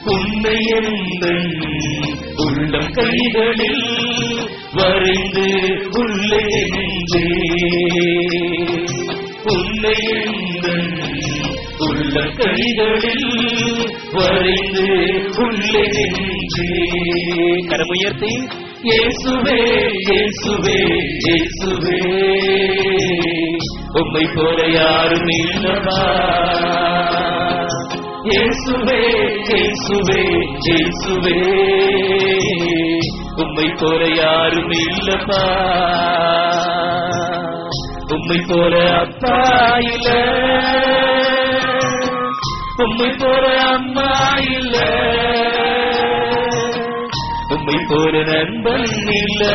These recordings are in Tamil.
உன்னை எந்தன் உள்ளம் கைகளில் வரைந்து உள்ளே நின்றே உன்னை எந்தன் உள்ளம் கைகளில் வரைந்து உள்ளே நின்றே கரமுயர்த்தி இயேசுவே இயேசுவே இயேசுவே உம்மை போல யாரும் இல்லவா இயேசுவே இயேசுவே இயேசுவே உம்மை போல யாரும் இல்லப்பா உம்மை போல அப்பா இல்ல உம்மை போல அம்மா இல்ல உம்மை போல நண்பன் இல்ல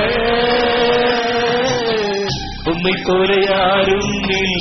உம்மை போல யாரும் இல்ல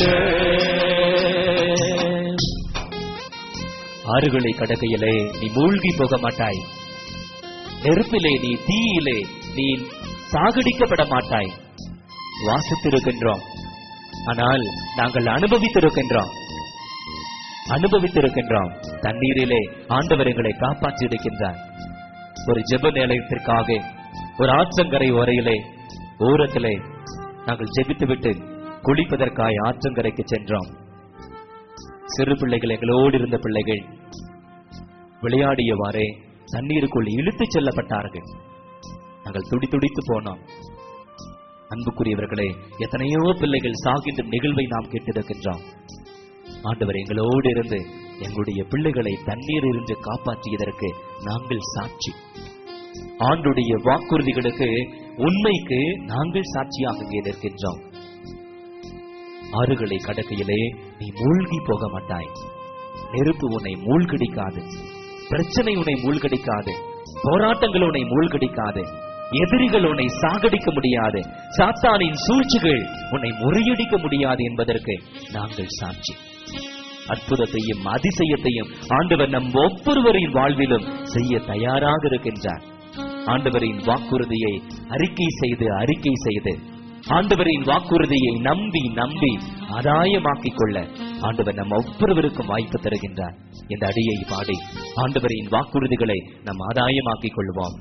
ஆறுகளை கடக்கையிலே நீ மூழ்கி போக மாட்டாய் நெருப்பிலே நீ தீயிலே நீ சாகடிக்கப்பட மாட்டாய் வாசித்திருக்கின்றோம் ஆனால் நாங்கள் அனுபவித்திருக்கின்றோம் அனுபவித்திருக்கின்றோம் தண்ணீரிலே ஆண்டவர் எங்களை காப்பாற்றி இருக்கின்றார் ஒரு ஜெப நிலையத்திற்காக ஒரு ஆற்றங்கரை ஓரையிலே ஓரத்திலே நாங்கள் ஜெபித்துவிட்டு குளிப்பதற்காய் ஆற்றங்கரைக்கு சென்றோம் சிறு பிள்ளைகள் எங்களோடு இருந்த பிள்ளைகள் விளையாடியவாறே தண்ணீருக்குள் இழுத்துச் செல்லப்பட்டார்கள் நாங்கள் துடி துடித்து போனோம் அன்புக்குரியவர்களே எத்தனையோ பிள்ளைகள் சாகின்ற நிகழ்வை நாம் கேட்டிருக்கின்றோம் ஆண்டவர் எங்களோடு இருந்து எங்களுடைய பிள்ளைகளை தண்ணீர் இருந்து காப்பாற்றியதற்கு நாங்கள் சாட்சி ஆண்டுடைய வாக்குறுதிகளுக்கு உண்மைக்கு நாங்கள் சாட்சியாக இங்கே நிற்கின்றோம் ஆறுகளை கடக்கையிலே நீ மூழ்கி போக மாட்டாய் நெருப்பு உன்னை மூழ்கடிக்காது பிரச்சனை உன்னை மூழ்கடிக்காது போராட்டங்கள் உன்னை மூழ்கடிக்காது எதிரிகள் உன்னை சாகடிக்க முடியாது சாத்தானின் சூழ்ச்சிகள் உன்னை முறியடிக்க முடியாது என்பதற்கு நாங்கள் சாட்சி அற்புதத்தையும் அதிசயத்தையும் ஆண்டவர் நம் ஒவ்வொருவரின் வாழ்விலும் செய்ய தயாராக இருக்கின்றார் ஆண்டவரின் வாக்குறுதியை அறிக்கை செய்து அறிக்கை செய்து ஆண்டவரின் வாக்குறுதியை நம்பி நம்பி ஆதாயமாக்கிக் கொள்ள ஆண்டவர் நம் ஒவ்வொருவருக்கும் வாய்ப்பு தருகின்றார் இந்த அடியை பாடி ஆண்டவரின் வாக்குறுதிகளை நம் ஆதாயமாக்கிக் கொள்வோம்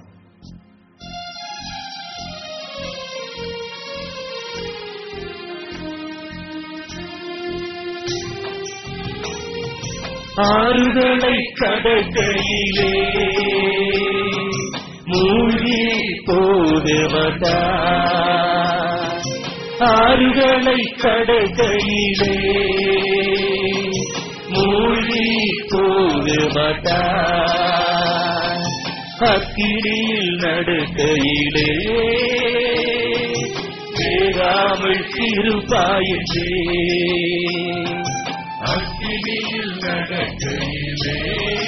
ஆறுதலை கடற்கையிலே மூழ்கி போதவதா ஆறுதலை கடற்கையிலே மூழ்கி போதவதா அக்கினியில் நடுக்கையிலே வேறாமல் திருப்பாயிற்றே அக்கினியில் நடக்கையிலே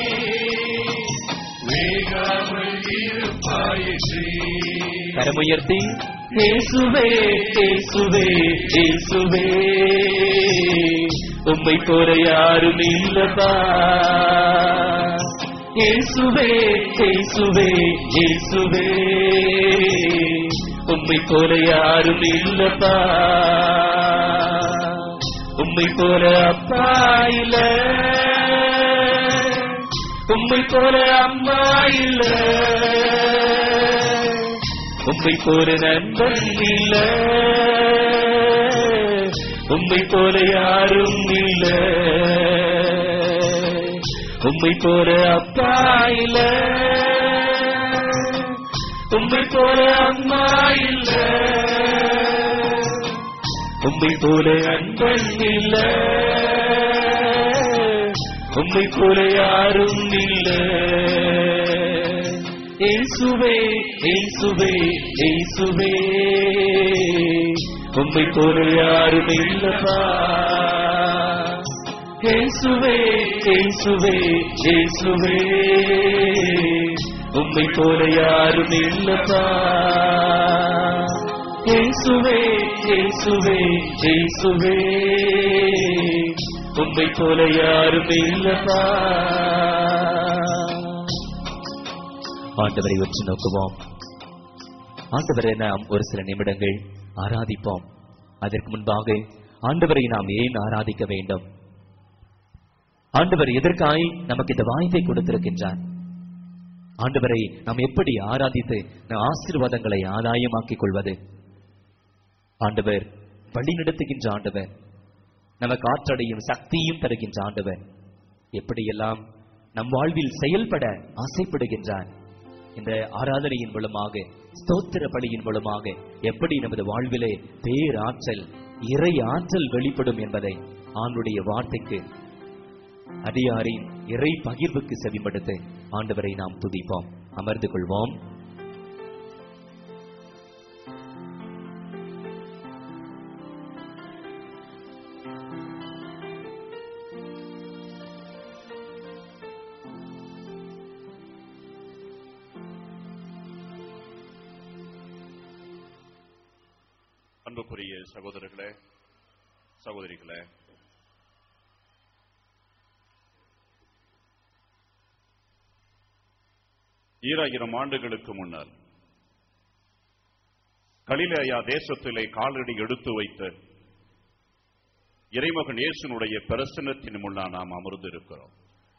வேகாமல் இருப்பாயிற்றே கரமுயர்த்தி இயேசுவே இயேசுவே இயேசுவே உம்மை போல யாரும் இல்லப்பா இயேசுவே இயேசுவே இயேசுவே உம்மை போல யாரும் இல்லப்பா உம்மை போல அப்பா இல்ல உம்மை போல அம்மா இல்ல உம்மை போல நண்பன் இல்ல உம்மை போல யாரும் இல்ல உம்மை போல அப்பா இல்ல உம்மை போல அம்மா இல்ல உம்மை போல அன்பன் இல்ல உம்மை போல யாரும் இல்ல இயேசுவே இயேசுவே இயேசுவே உம்மை போல யாரும் இல்லப்பா இயேசுவே இயேசுவே இயேசுவே உம்மை போல யாரும் இல்லப்பா இயேசுவே இயேசுவே இயேசுவே உம்மை போல யாரும் இல்லப்பா ஆண்டவரை உற்று நோக்குவோம் ஆண்டவரை நாம் ஒரு சில நிமிடங்கள் ஆராதிப்போம் அதற்கு முன்பாக ஆண்டவரை நாம் ஏன் ஆராதிக்க வேண்டும் ஆண்டவர் எதற்காய் நமக்கு இந்த வாய்ப்பை கொடுத்திருக்கின்றார் ஆண்டவரை நாம் எப்படி ஆராதித்து நம் ஆசீர்வாதங்களை ஆதாயமாக்கிக் கொள்வது ஆண்டவர் வழி நடத்துகின்ற ஆண்டவர் நமக்கு ஆற்றடையும் சக்தியும் தருகின்ற ஆண்டவர் எப்படியெல்லாம் நம் வாழ்வில் செயல்பட ஆசைப்படுகின்றார் இந்த ஆராதனையின் மூலமாக ஸ்தோத்திர பலியின் மூலமாக எப்படி நமது வாழ்விலே பேராற்றல் இறை ஆற்றல் வெளிப்படும் என்பதை ஆண்டுடைய வார்த்தைக்கு அடியாரின் இறை பகிர்வுக்கு செவிமடுத்து ஆண்டவரை நாம் துதிப்போம் அமர்ந்து கொள்வோம் அன்புக்குரிய சகோதரர்களே சகோதரிகளே ஈராயிரம் ஆண்டுகளுக்கு முன்னால் கலிலேயா தேசத்திலே காலடி எடுத்து வைத்த இறைமகன் இயேசுனுடைய பிரசனத்தின் முன்னால் நாம் அமர்ந்திருக்கிறோம்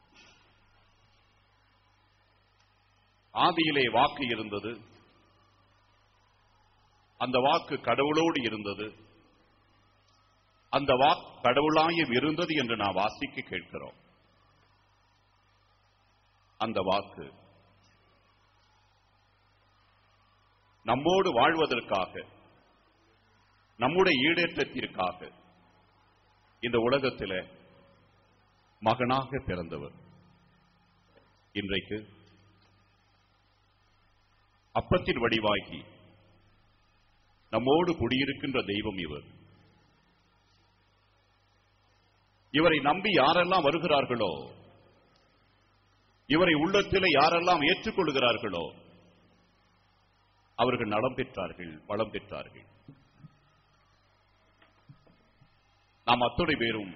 ஆதியிலே வாக்கு இருந்தது அந்த வாக்கு கடவுளோடு இருந்தது அந்த வாக்கு கடவுளாயும் இருந்தது என்று நாம் வாசிக்க கேட்கிறோம் அந்த வாக்கு நம்மோடு வாழ்வதற்காக நம்முடைய ஈடேற்றத்திற்காக இந்த உலகத்தில் மகனாக பிறந்தவர் இன்றைக்கு அப்பத்தின் வடிவாகி நம்மோடு குடியிருக்கின்ற தெய்வம் இவர் இவரை நம்பி யாரெல்லாம் வருகிறார்களோ இவரை உள்ளத்திலே யாரெல்லாம் ஏற்றுக்கொள்கிறார்களோ அவர்கள் நலம் பெற்றார்கள் வளம் பெற்றார்கள் நாம் அத்துணை பேரும்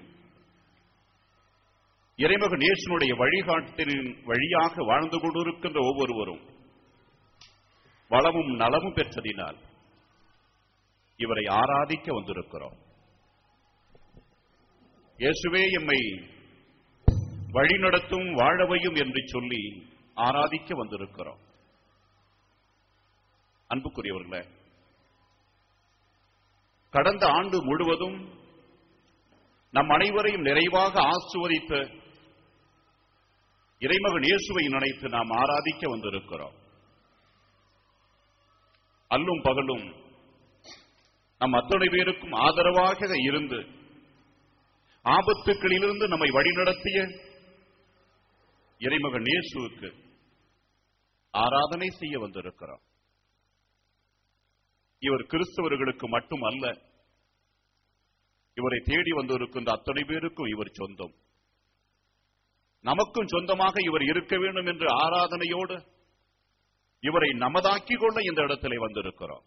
இறைமகன் இயேசுனுடைய வழிகாட்டின் வழியாக வாழ்ந்து கொண்டிருக்கின்ற ஒவ்வொருவரும் வளமும் நலமும் பெற்றதினால் இவரை ஆராதிக்க வந்திருக்கிறோம் இயேசுவே எம்மை வழிநடத்தும் வாழவையும் என்று சொல்லி ஆராதிக்க வந்திருக்கிறோம் அன்புக்குரியவர்களே கடந்த ஆண்டு முழுவதும் நம் அனைவரையும் நிறைவாக ஆசுவதித்த இறைமகன் இயேசுவை நினைத்து நாம் ஆராதிக்க வந்திருக்கிறோம் அல்லும் பகலும் நம் அத்தனை பேருக்கும் ஆதரவாக இருந்து ஆபத்துக்களிலிருந்து நம்மை வழிநடத்திய இறைமகன் இயேசுவுக்கு ஆராதனை செய்ய வந்திருக்கிறோம் இவர் கிறிஸ்தவர்களுக்கு மட்டும் அல்ல இவரை தேடி வந்திருக்கின்ற அத்தனை பேருக்கும் இவர் சொந்தம் நமக்கும் சொந்தமாக இவர் இருக்க வேண்டும் என்ற ஆராதனையோடு இவரை நமதாக்கிக் கொள்ள இந்த இடத்திலே வந்திருக்கிறோம்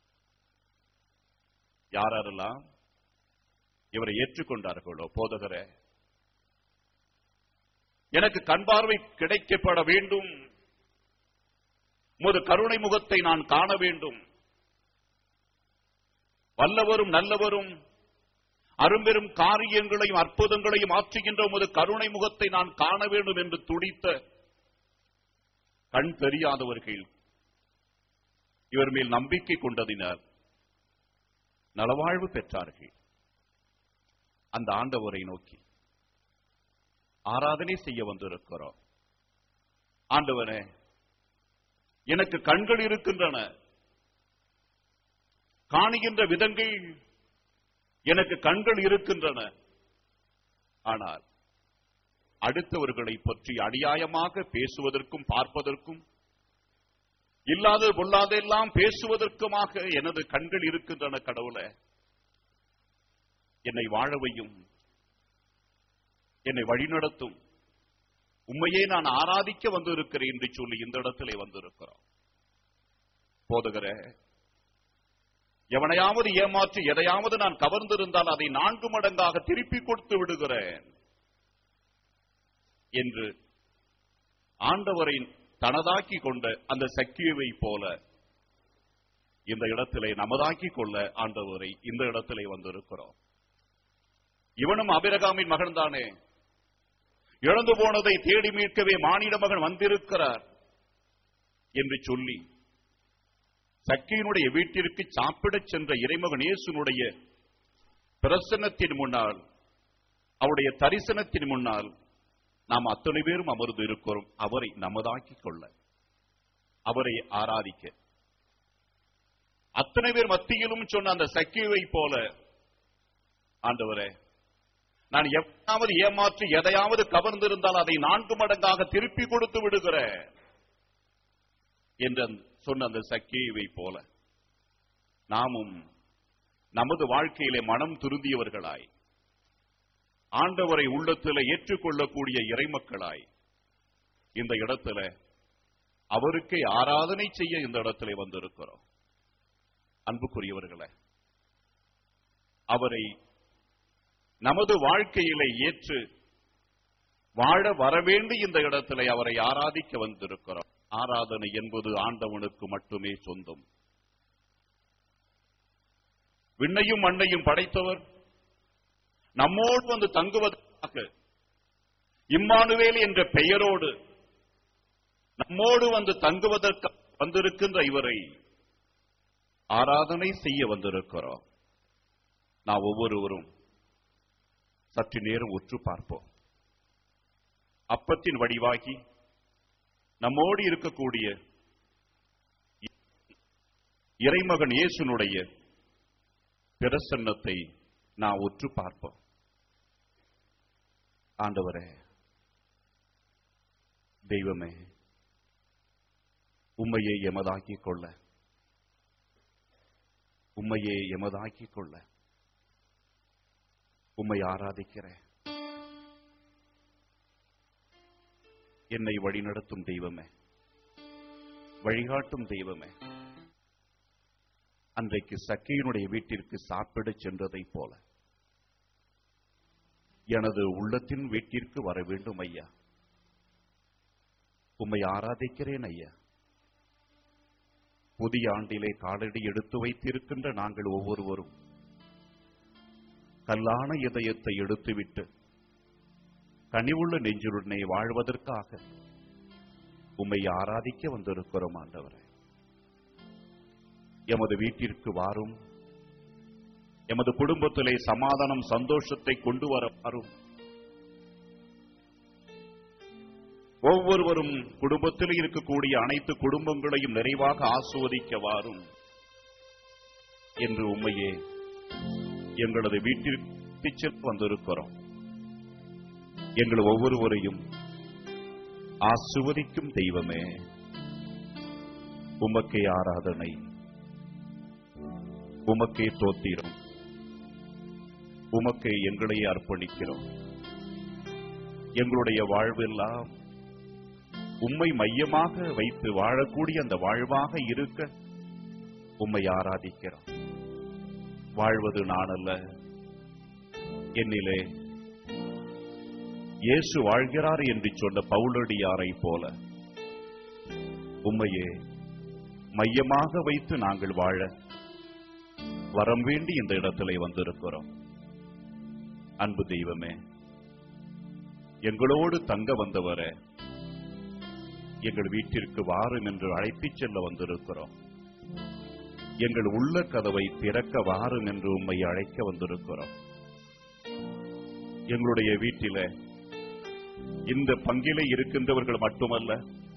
யாரெல்லாம் இவரை ஏற்றுக்கொண்டார்களோ போதகரே எனக்கு கண் பார்வை கிடைக்கப்பட வேண்டும் உமது கருணை முகத்தை நான் காண வேண்டும் வல்லவரும் நல்லவரும் அரும்பெரும் காரியங்களையும் அற்புதங்களையும் ஆற்றுகின்ற உமது கருணை முகத்தை நான் காண வேண்டும் என்று துடித்த கண் தெரியாதவர்கள் இவர் மேல் நம்பிக்கை கொண்டதினர் நலவாழ்வு பெற்றார்கள் அந்த ஆண்டவரை நோக்கி ஆராதனை செய்ய வந்திருக்கிறோம் ஆண்டவனே எனக்கு கண்கள் இருக்கின்றன காணுகின்ற விதங்கள் எனக்கு கண்கள் இருக்கின்றன ஆனால் அடுத்தவர்களை பற்றி அடியாயமாக பேசுவதற்கும் பார்ப்பதற்கும் இல்லாத பொல்லாதெல்லாம் பேசுவதற்குமாக எனது கண்கள் இருக்கின்றன கடவுளே என்னை வாழவையும் என்னை வழிநடத்தும் உண்மையே நான் ஆராதிக்க வந்திருக்கிறேன் என்று சொல்லி இந்த இடத்திலே வந்திருக்கிறோம் போதகரே எவனையாவது ஏமாற்றி எதையாவது நான் கவர்ந்திருந்தால் அதை நான்கு மடங்காக திருப்பி கொடுத்து விடுகிறேன் என்று ஆண்டவரை தனதாக்கி கொண்ட அந்த சக்கியவை போல இந்த இடத்திலே நமதாக்கி கொள்ள ஆண்டவரை இந்த இடத்திலே வந்திருக்கிறோம் இவனும் அபிரகாமின் மகன்தானே இழந்து போனதை தேடி மீட்கவே மானிட மகன் வந்திருக்கிறார் என்று சொல்லி சக்கையினுடைய வீட்டிற்கு சாப்பிடச் சென்ற இறைமகன் இயேசுனுடைய பிரசன்னத்தின் முன்னால் அவருடைய தரிசனத்தின் முன்னால் நாம் அத்தனை பேரும் அமர்ந்து இருக்கிறோம் அவரை நமதாக்கிக் கொள்ள அவரை ஆராதிக்க அத்தனை பேர் மத்தியிலும் சொன்ன அந்த சக்கிவை போல ஆண்டவரே நான் எவனாவது ஏமாற்றி எதையாவது கவர்ந்திருந்தால் அதை நான்கு மடங்காக திருப்பி கொடுத்து விடுகிறேன் என்று அந்த- சொன்ன அந்த சக்கியை போல நாமும் நமது வாழ்க்கையிலே மனம் திருந்தியவர்களாய் ஆண்டவரை உள்ளத்தில் ஏற்றுக்கொள்ளக்கூடிய இறைமக்களாய் இந்த இடத்துல அவருக்கே ஆராதனை செய்ய இந்த இடத்திலே வந்திருக்கிறோம் அன்புக்குரியவர்களே அவரை நமது வாழ்க்கையிலே ஏற்று வாழ வரவேண்டி இந்த இடத்திலே அவரை ஆராதிக்க வந்திருக்கிறோம் ஆராதனை என்பது ஆண்டவனுக்கு மட்டுமே சொந்தம் விண்ணையும் மண்ணையும் படைத்தவர் நம்மோடு வந்து தங்குவதற்காக இம்மானுவேல் என்ற பெயரோடு நம்மோடு வந்து தங்குவதற்கு வந்திருக்கின்ற இவரை ஆராதனை செய்ய வந்திருக்கிறோம் நாம் ஒவ்வொருவரும் சற்று நேரம் உற்று பார்ப்போம் அப்பத்தின் வடிவாகி நம்மோடு இருக்கக்கூடிய இறைமகன் இயேசுனுடைய பிரசன்னத்தை நான் உற்று பார்ப்போம் ஆண்டவரே தெய்வமே உம்மையை எமதாக்கிக் கொள்ள உம்மையே எமதாக்கிக் கொள்ள உம்மை ஆராதிக்கிறேன் என்னை வழிநடத்தும் தெய்வமே வழிகாட்டும் தெய்வமே அன்றைக்கு சக்கையினுடைய வீட்டிற்கு சாப்பிடச் சென்றதைப் போல எனது உள்ளத்தின் வீட்டிற்கு வர வேண்டும் ஐயா உம்மை ஆராதிக்கிறேன் ஐயா புதிய ஆண்டிலே காலடி எடுத்து வைத்திருக்கின்ற நாங்கள் ஒவ்வொருவரும் கல்லான இதயத்தை எடுத்துவிட்டு கனிவுள்ள நெஞ்சுடனே வாழ்வதற்காக உம்மை ஆராதிக்க வந்திருக்கிறோம் ஆண்டவரே எமது வீட்டிற்கு வாரும் எமது குடும்பத்திலே சமாதானம் சந்தோஷத்தை கொண்டு வர வாரும் ஒவ்வொருவரும் குடும்பத்தில் இருக்கக்கூடிய அனைத்து குடும்பங்களையும் நிறைவாக ஆசுவதிக்க வாரும் என்று உண்மையே எங்களது வீட்டிற்கு சென்று வந்திருக்கிறோம் எங்கள் ஒவ்வொருவரையும் ஆசுவதிக்கும் தெய்வமே உமக்கே ஆராதனை உமக்கே தோத்திரம் உமக்கே எங்களை அர்ப்பணிக்கிறோம் எங்களுடைய வாழ்வெல்லாம் உம்மை மையமாக வைத்து வாழக்கூடிய அந்த வாழ்வாக இருக்க உம்மை ஆராதிக்கிறோம் வாழ்வது நான் அல்ல என்னிலே இயேசு வாழ்கிறார் என்று சொன்ன பவுலடியாரை போல உம்மையே மையமாக வைத்து நாங்கள் வாழ வரம் வேண்டி இந்த இடத்திலே வந்திருக்கிறோம் அன்பு தெய்வமே எங்களோடு தங்க வந்தவரே எங்கள் வீட்டிற்கு வாரும் என்று அழைத்துச் செல்ல வந்திருக்கிறோம் எங்கள் உள்ள கதவை திறக்க வாரும் என்று உம்மை அழைக்க வந்திருக்கிறோம் எங்களுடைய வீட்டில இந்த பங்கிலே இருக்கின்றவர்கள் மட்டுமல்ல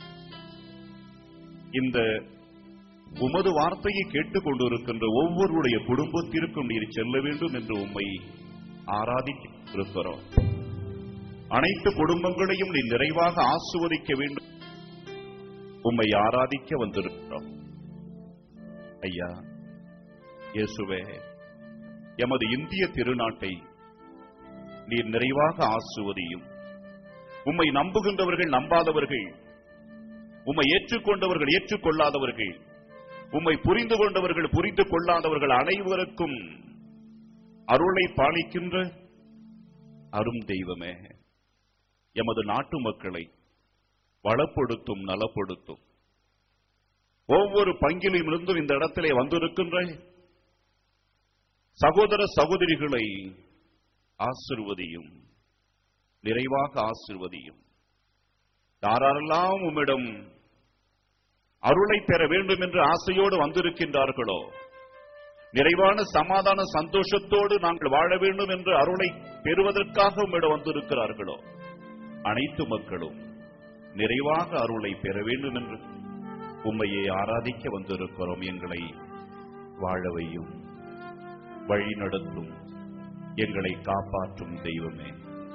இந்த உமது வார்த்தையை கேட்டுக் கொண்டிருக்கின்ற ஒவ்வொருடைய குடும்பத்திற்கும் நீர் செல்ல வேண்டும் என்று உம்மை ஆராதிக்கிறோம் அனைத்து குடும்பங்களையும் நீ நிறைவாக ஆசுவதிக்க வேண்டும் உம்மை ஆராதிக்க வந்திருக்கிறோம் ஐயா இயேசுவே எமது இந்திய திருநாட்டை நீர் நிறைவாக ஆசுவதியும் உம்மை நம்புகின்றவர்கள் நம்பாதவர்கள் உம்மை ஏற்றுக்கொண்டவர்கள் ஏற்றுக்கொள்ளாதவர்கள் உம்மை புரிந்து கொண்டவர்கள் புரிந்து கொள்ளாதவர்கள் அனைவருக்கும் அருளை பாலிக்கின்ற அரும் தெய்வமே எமது நாட்டு மக்களை வளப்படுத்தும் நலப்படுத்தும் ஒவ்வொரு பங்கிலும் இருந்தும் இந்த இடத்திலே வந்திருக்கின்ற சகோதர சகோதரிகளை ஆசிர்வதியும் நிறைவாக ஆசிர்வதியும் யாரெல்லாம் உம்மிடம் அருளை பெற வேண்டும் என்று ஆசையோடு வந்திருக்கின்றார்களோ நிறைவான சமாதான சந்தோஷத்தோடு நாங்கள் வாழ வேண்டும் என்று அருளை பெறுவதற்காக உம்மிடம் வந்திருக்கிறார்களோ அனைத்து மக்களும் நிறைவாக அருளை பெற வேண்டும் என்று உம்மையை ஆராதிக்க வந்திருக்கிறோம் எங்களை வாழவையும் வழி நடத்தும் எங்களை காப்பாற்றும் தெய்வமே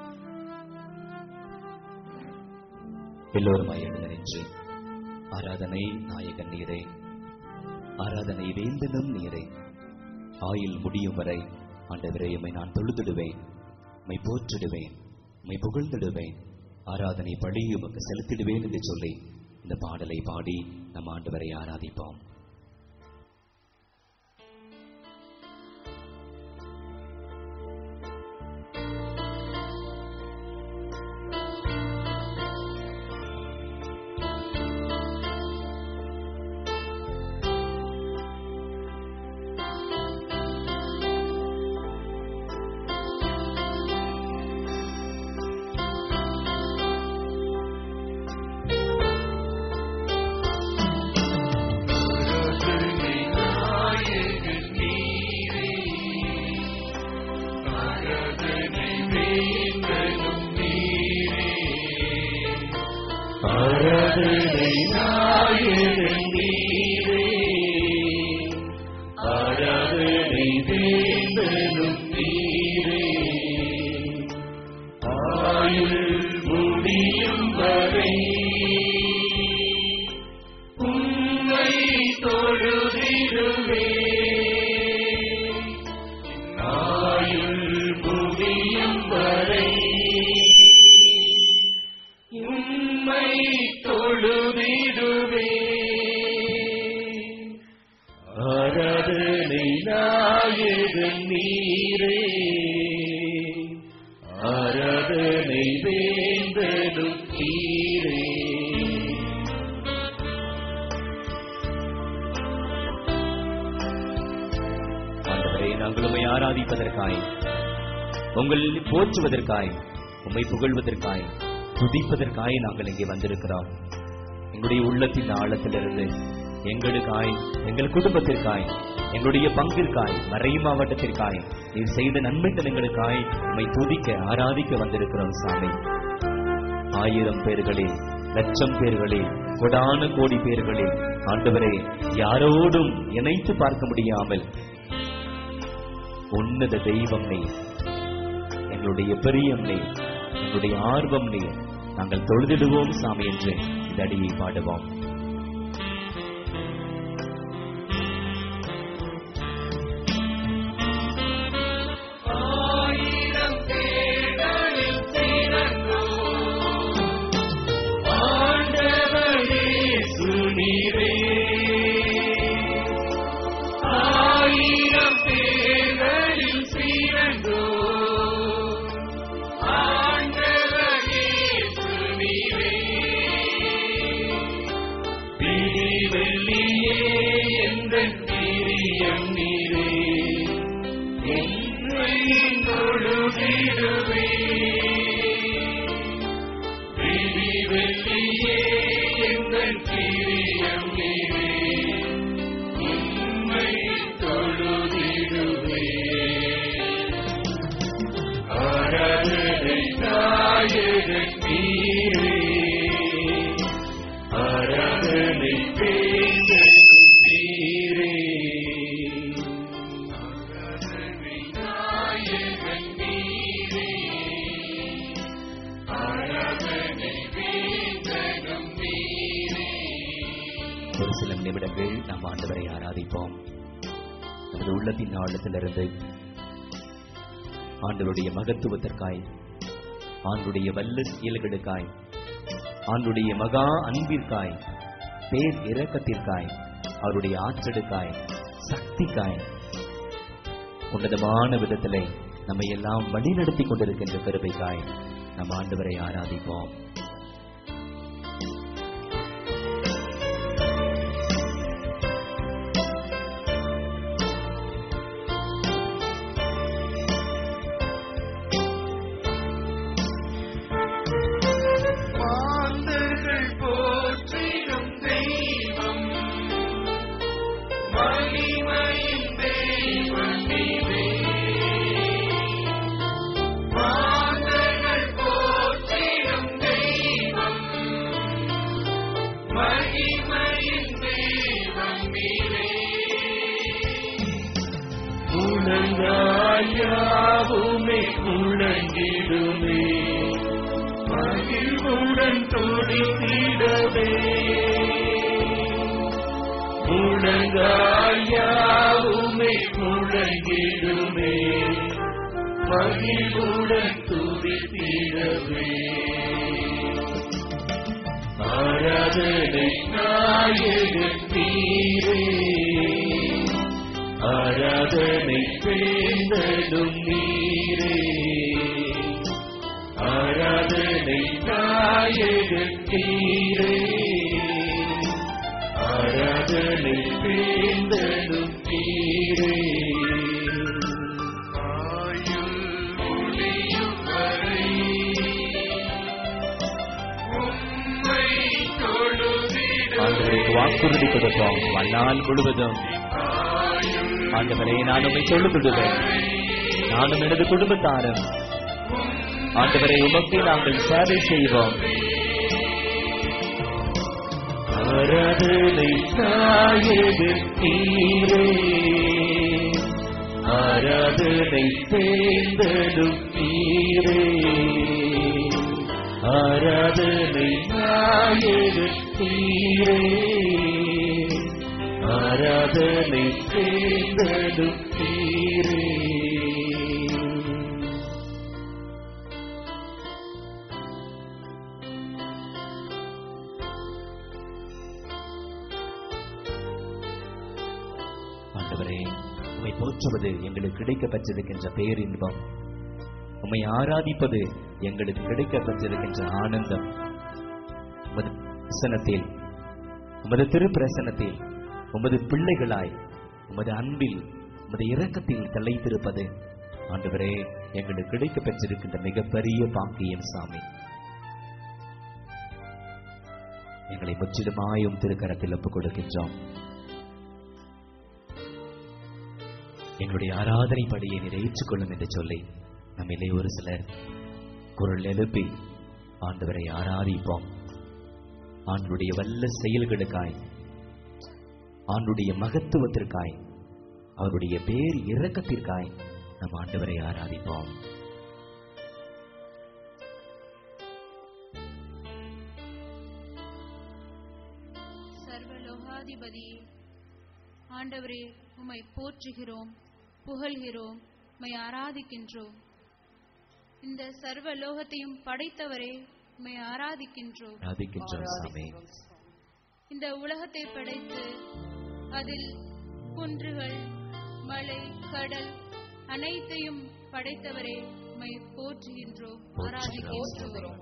எல்லோருமாய் எழுந்து நின்று ஆராதனை நாயகன் நீரே ஆராதனை வேந்தனும் நீரே ஆயுள் முடியும் வரை ஆண்டவரே உம்மை நான் தொழுதிடுவேன் உம்மை போற்றிடுவேன் உம்மை புகழ்ந்திடுவேன் ஆராதனை பழி உமக்கு செலுத்திடுவேன் என்று சொல்லி இந்த பாடலை பாடி நம் ஆண்டவரை ஆராதிப்போம் ஆராதனை நாயகன் நீரே ஆராதனை வேந்தனும் நீரே ஆயுள் முடியும் வரை உம்மை தொழுதிடுவே ஆயுள் முடியும் வரை உம்மை தொழுதிடுவே ஆராதனை நாயகன் நீரே ஆராதனை வேந்தனும் நீரே ஆண்டவரே நாங்கள் உம்மை ஆராதிப்பதற்காய் உங்கள் போற்றுவதற்காய் உம்மை புகழ்வதற்காய் துதிப்பதற்காய் நாங்கள் இங்கே வந்திருக்கிறோம் எங்களுடைய உள்ளத்தின் ஆழத்திலிருந்து எங்களுக்காய் எங்கள் குடும்பத்திற்காய் எங்களுடைய பங்கிற்காய் மறை மாவட்டத்திற்காய் நீர் செய்த நன்மைத்தனங்களுக்காய் உம்மை துதிக்க ஆராதிக்க வந்திருக்கிறோம் சாமி ஆயிரம் பேர்களில் லட்சம் பேர்களில் கொடான கோடி பேர்களில் ஆண்டவரே யாரோடும் இணைத்து பார்க்க முடியாமல் உன்னத தெய்வம் நீ எங்களுடைய பெரியம் நீ எங்களுடைய ஆர்வம் நீ நாங்கள் தொழுதிடுவோம் சாமி என்று இந்த அடியை பாடுவோம் ஆயிரம் தேடலில் சிறந்தோ ஆண்டவரே சுனீரே ஆயிரம் தேடலில் சிறந்தோ ஆண்டவரே சுனீரே பிரிவெள்ளியே எந்தன் பிரியம் நீரே என்னை தொழுதிடுவே பிரிவெள்ளியே எந்தன் பிரியம் நீரே உம்மை தொழுதிடுவே ஆராதனை நாயகன் நீரே ஆராதனை பேந்தன் நீரே ஆராதனை நாயகன் நீரே ஆராதனை பேந்தனும் நீரே ஒரு சில நிமிடங்கள் நாம் ஆண்டவரை ஆராதிப்போம் நமது உள்ளத்தின் ஆழத்திலிருந்து ஆண்டவருடைய மகத்துவத்திற்காய் ஆண்டுடைய வல்ல செயல்களுக்காய் ஆண்டுடைய மகா அன்பிற்காய் பேர் இரக்கத்திற்காய் அவருடைய ஆற்றலுக்காய் சக்திக்காய் உன்னதமான விதத்திலே நம்மை எல்லாம் வழிநடத்தி கொண்டிருக்கின்ற கருவைக்காய் நம் ஆண்டவரை ஆராதிப்போம் மாந்தர்கள் போற்றிடும் தெய்வம் மகிமையின் தெய்வம் நீரே உலகாயாவுமே முழங்கிடுமே மகிழ்வுடன் துடித்திடவே உலகாயாவுமே முழங்கிடுமே மகிழ்வுடன் துடித்திடவே ஆராதனை நாயகன் நீரே ஆராதனை சேர்ந்ததும் நீரே ஆராதனை நாயகன் நீரே ஆராதனை சேர்ந்ததும் நீரே ஆயுள் ஒளியும் வரை உம்மை தொழுதிட ஆண்டவருக்கு வாக்குறுதி கொடுப்போம் மண்ணால் முழுவதும் ஆண்டவரே நான் உண்மை சொல்லுகிடுவேன் நானும் எனது குடும்பத்தாரும் ஆண்டவரை உமக்கு நாங்கள் சேவை செய்வோம் ஆராதனை நாயகன் நீரே ஆராதனை சேர்ந்ததும் நீரே ஆராதனை நாயகன் நீரே ஆராதனை சேர்ந்ததும் நீரே ஆண்டவரே உம்மை போற்றுவது எங்களுக்கு கிடைக்க பெற்றிருக்கின்ற பேரின்பம் உம்மை ஆராதிப்பது எங்களுக்கு கிடைக்க பெற்றிருக்கின்ற ஆனந்தம் உமது பிரசனத்தில் உமது திருப்பிரசனத்தில் உமது பிள்ளைகளாய் உமது அன்பில் உமது இரக்கத்தில் தலைத்திருப்பது ஆண்டவரே எங்களுக்கு கிடைக்க பெற்றிருக்கின்ற மிகப்பெரிய பாக்கியம் சாமி எங்களை முற்றிலுமாயும் திருக்கரத்தில் ஒப்புக் கொடுக்கின்றோம் எங்களுடைய ஆராதனை படியை நிறைவேற்றிக் கொள்ளும் என்று சொல்லி நம்மிலே ஒரு சிலர் குரல் எழுப்பி ஆண்டவரை ஆராதிப்போம் ஆண்டுடைய வல்ல செயல்களுக்காய் ஆண்டுடைய மகத்துவத்திற்காய் அவருடைய பேர் இரக்கத்திற்காய் நம் ஆண்டவரை ஆராதிப்போம் சர்வலோகாதிபதியே ஆண்டவரே உம்மை போற்றுகிறோம் புகழ்கிறோம் உம்மை ஆராதிக்கின்றோம் இந்த சர்வலோகத்தையும் படைத்தவரே உம்மை ஆராதிக்கின்றோம் ஆராதிக்கின்றோம் சாமி இந்த உலகத்தை படைத்து அதில் குன்றுகள் மலை கடல் அனைத்தையும் படைத்தவரே உம்மை போற்றுகின்றோம் ஆராதிக்கின்றோம்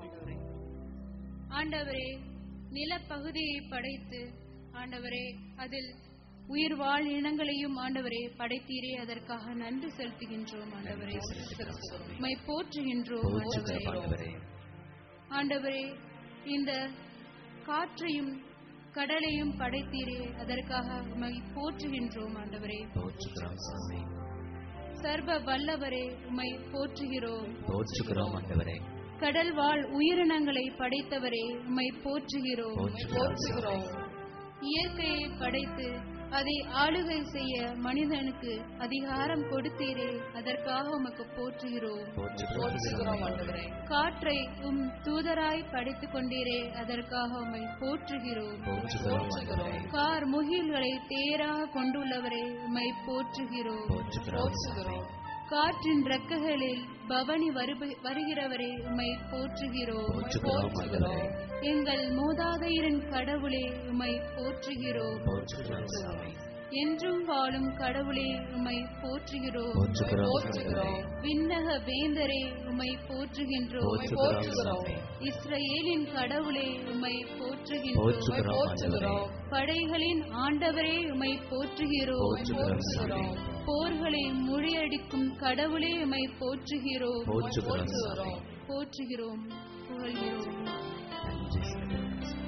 ஆண்டவரே நிலப்பகுதியை படைத்து ஆண்டவரே அதில் உயிர் வாழ் இனங்களையும் ஆண்டவரே படைத்தீரே அதற்காக நன்றி செலுத்துகின்றோம் ஆண்டவரே உம்மை போற்றுகின்றோம் போற்றுகிறோம் ஆண்டவரே ஆண்டவரே ஆண்டவரே இந்த காற்றையும் கடலையும் படைத்தீரே அதற்காக உம்மை போற்றுகின்றோம் ஆண்டவரே போற்றுகிறோம் சாமி சர்வ வல்லவரே உம்மை போற்றுகிறோம் போற்றுகிறோம் ஆண்டவரே கடல் வாழ் உயிரினங்களை படைத்தவரே உம்மை போற்றுகிறோம் போற்றுகிறோம் இயற்கையை படைத்து அதை ஆளுகை செய்ய மனிதனுக்கு அதிகாரம் கொடுத்தீரே அதற்காக உமக்கு போற்றுகிறோம் போற்றுகிறோம் ஆண்டவரே காற்றை உம் தூதராய் படைத்துக் கொண்டீரே அதற்காக உம்மை போற்றுகிறோம் போற்றுகிறோம் ஆண்டவரே கார் முகில்களை தேராக கொண்டுள்ளவரே உம்மை போற்றுகிறோம் போற்றுகிறோம் சாமி காற்றின் ரெக்கைகளில் பவனி வருப- வருகிறவரே உம்மை போற்றுகிறோம் போற்றுகிறோம் ஆண்டவரே எங்கள் மூதாதையரின் கடவுளே உம்மை போற்றுகிறோம் போற்றுகிறோம் சாமி என்றும் வாழும் கடவுளே உம்மை போற்றுகிறோம் போற்றுகிறோம் ஆண்டவரே விண்ணக வேந்தரே உம்மை போற்றுகின்றோம் போற்றுகிறோம் சாமி இஸ்ரவேலின் கடவுளே உம்மை போற்றுகின்றோம் போற்றுகிறோம் ஆண்டவரே படைகளின் ஆண்டவரே உம்மை போற்றுகிறோம் போற்றுகிறோம் சாமி போர்களை முறியடிக்கும் கடவுளே உம்மை போற்றுகிறோம் போற்றுகிறோம் சாமி போற்றுகிறோம் புகழ்கிறோம் நன்றி செலுத்துகிறோம் சாமி.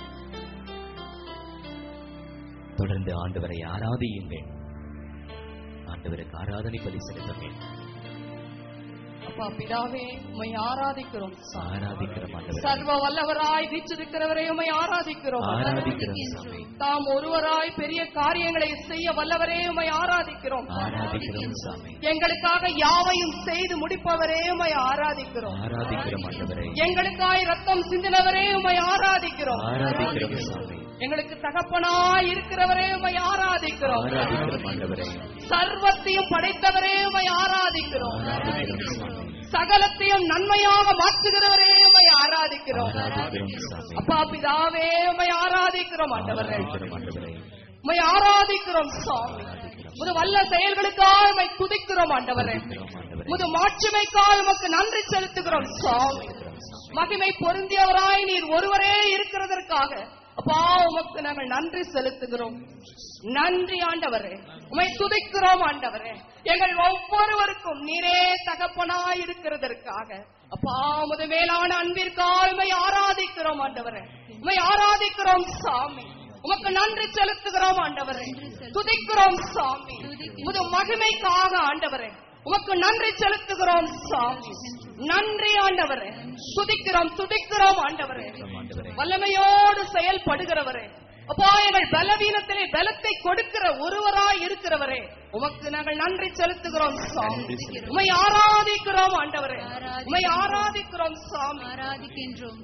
தொடர்ந்து ஆண்டவரை ஆராதியுங்கள் ஆண்டவருக்கு ஆராதனை பலி செலுத்துங்கள் அப்பா பிதாவே உம்மை ஆராதிக்கிறோம் சுவாமி. ஆராதிக்கிறோம் ஆண்டவரே சர்வ வல்லவராய் வீற்றிருக்கிறவரே உம்மை ஆராதிக்கிறோம் ஆராதிக்கிறோம் சாமி தாம் ஒருவராய் பெரிய காரியங்களை செய்ய வல்லவரே உம்மை ஆராதிக்கிறோம் ஆராதிக்கிறோம் சாமி எங்களுக்காக யாவையும் செய்து முடிப்பவரே உம்மை ஆராதிக்கிறோம் ஆராதிக்கிறோம் ஆண்டவரே எங்களுக்காய் ரத்தம் சிந்தினவரே உம்மை ஆராதிக்கிறோம் ஆராதிக்கிறோம் சாமி எங்களுக்கு தகப்பனாய் இருக்கிறவரே உம்மை ஆராதிக்கிறோம் ஆராதிக்கிறோம் ஆண்டவரே சர்வத்தையும் படைத்தவரே உம்மை ஆராதிக்கிறோம் ஆராதிக்கிறோம் சாமி சகலத்தையும் நன்மையாக மாற்றுகிறவரே உம்மை ஆராதிக்கிறோம் ஆராதிக்கிறோம் சாமி அப்பா பிதாவே உம்மை ஆராதிக்கிறோம் ஆண்டவரே ஆராதிக்கிறோம் ஆண்டவரே உம்மை ஆராதிக்கிறோம் சுவாமி முது வல்ல செயல்களுக்காக உம்மை துதிக்கிறோம் ஆண்டவரே ஆராதிக்கிறோம் ஆண்டவரே முது மாட்சிமைக்காக உமக்கு நன்றி செலுத்துகிறோம் சுவாமி மகிமை பொருந்தியவராய் நீர் ஒருவரே இருக்கிறதற்காக அப்பா உமக்கு நாங்கள் நன்றி செலுத்துகிறோம் நன்றி ஆண்டவரே உமை துதிக்கிறோம் ஆண்டவரே எங்கள் ஒவ்வொருவருக்கும் நீரே தகப்பனாய் இருக்கிறதற்காக அப்பா உமது மேலான அன்பிற்காக உமை ஆராதிக்கிறோம் ஆண்டவரே உமை ஆராதிக்கிறோம் சாமி உமக்கு நன்றி செலுத்துகிறோம் ஆண்டவரே துதிக்கிறோம் சாமி உமது மகிமைக்காக ஆண்டவரே உமக்கு நன்றி செலுத்துகிறோம் சாமி நன்றி ஆண்டவரே துதிக்கிறோம் துதிக்கிறோம் ஆண்டவரே ஆண்டவரே வல்லமையோடு செயல்படுகிறவரே அப்பா எங்கள் பலவீனத்திலே பலத்தை கொடுக்கிற ஒருவராய் இருக்கிறவரே உமக்கு நாங்கள் நன்றி செலுத்துகிறோம் சாமி உமை ஆராதிக்கிறோம் ஆண்டவரே உமை ஆராதிக்கிறோம் சாமி ஆராதிக்கின்றோம்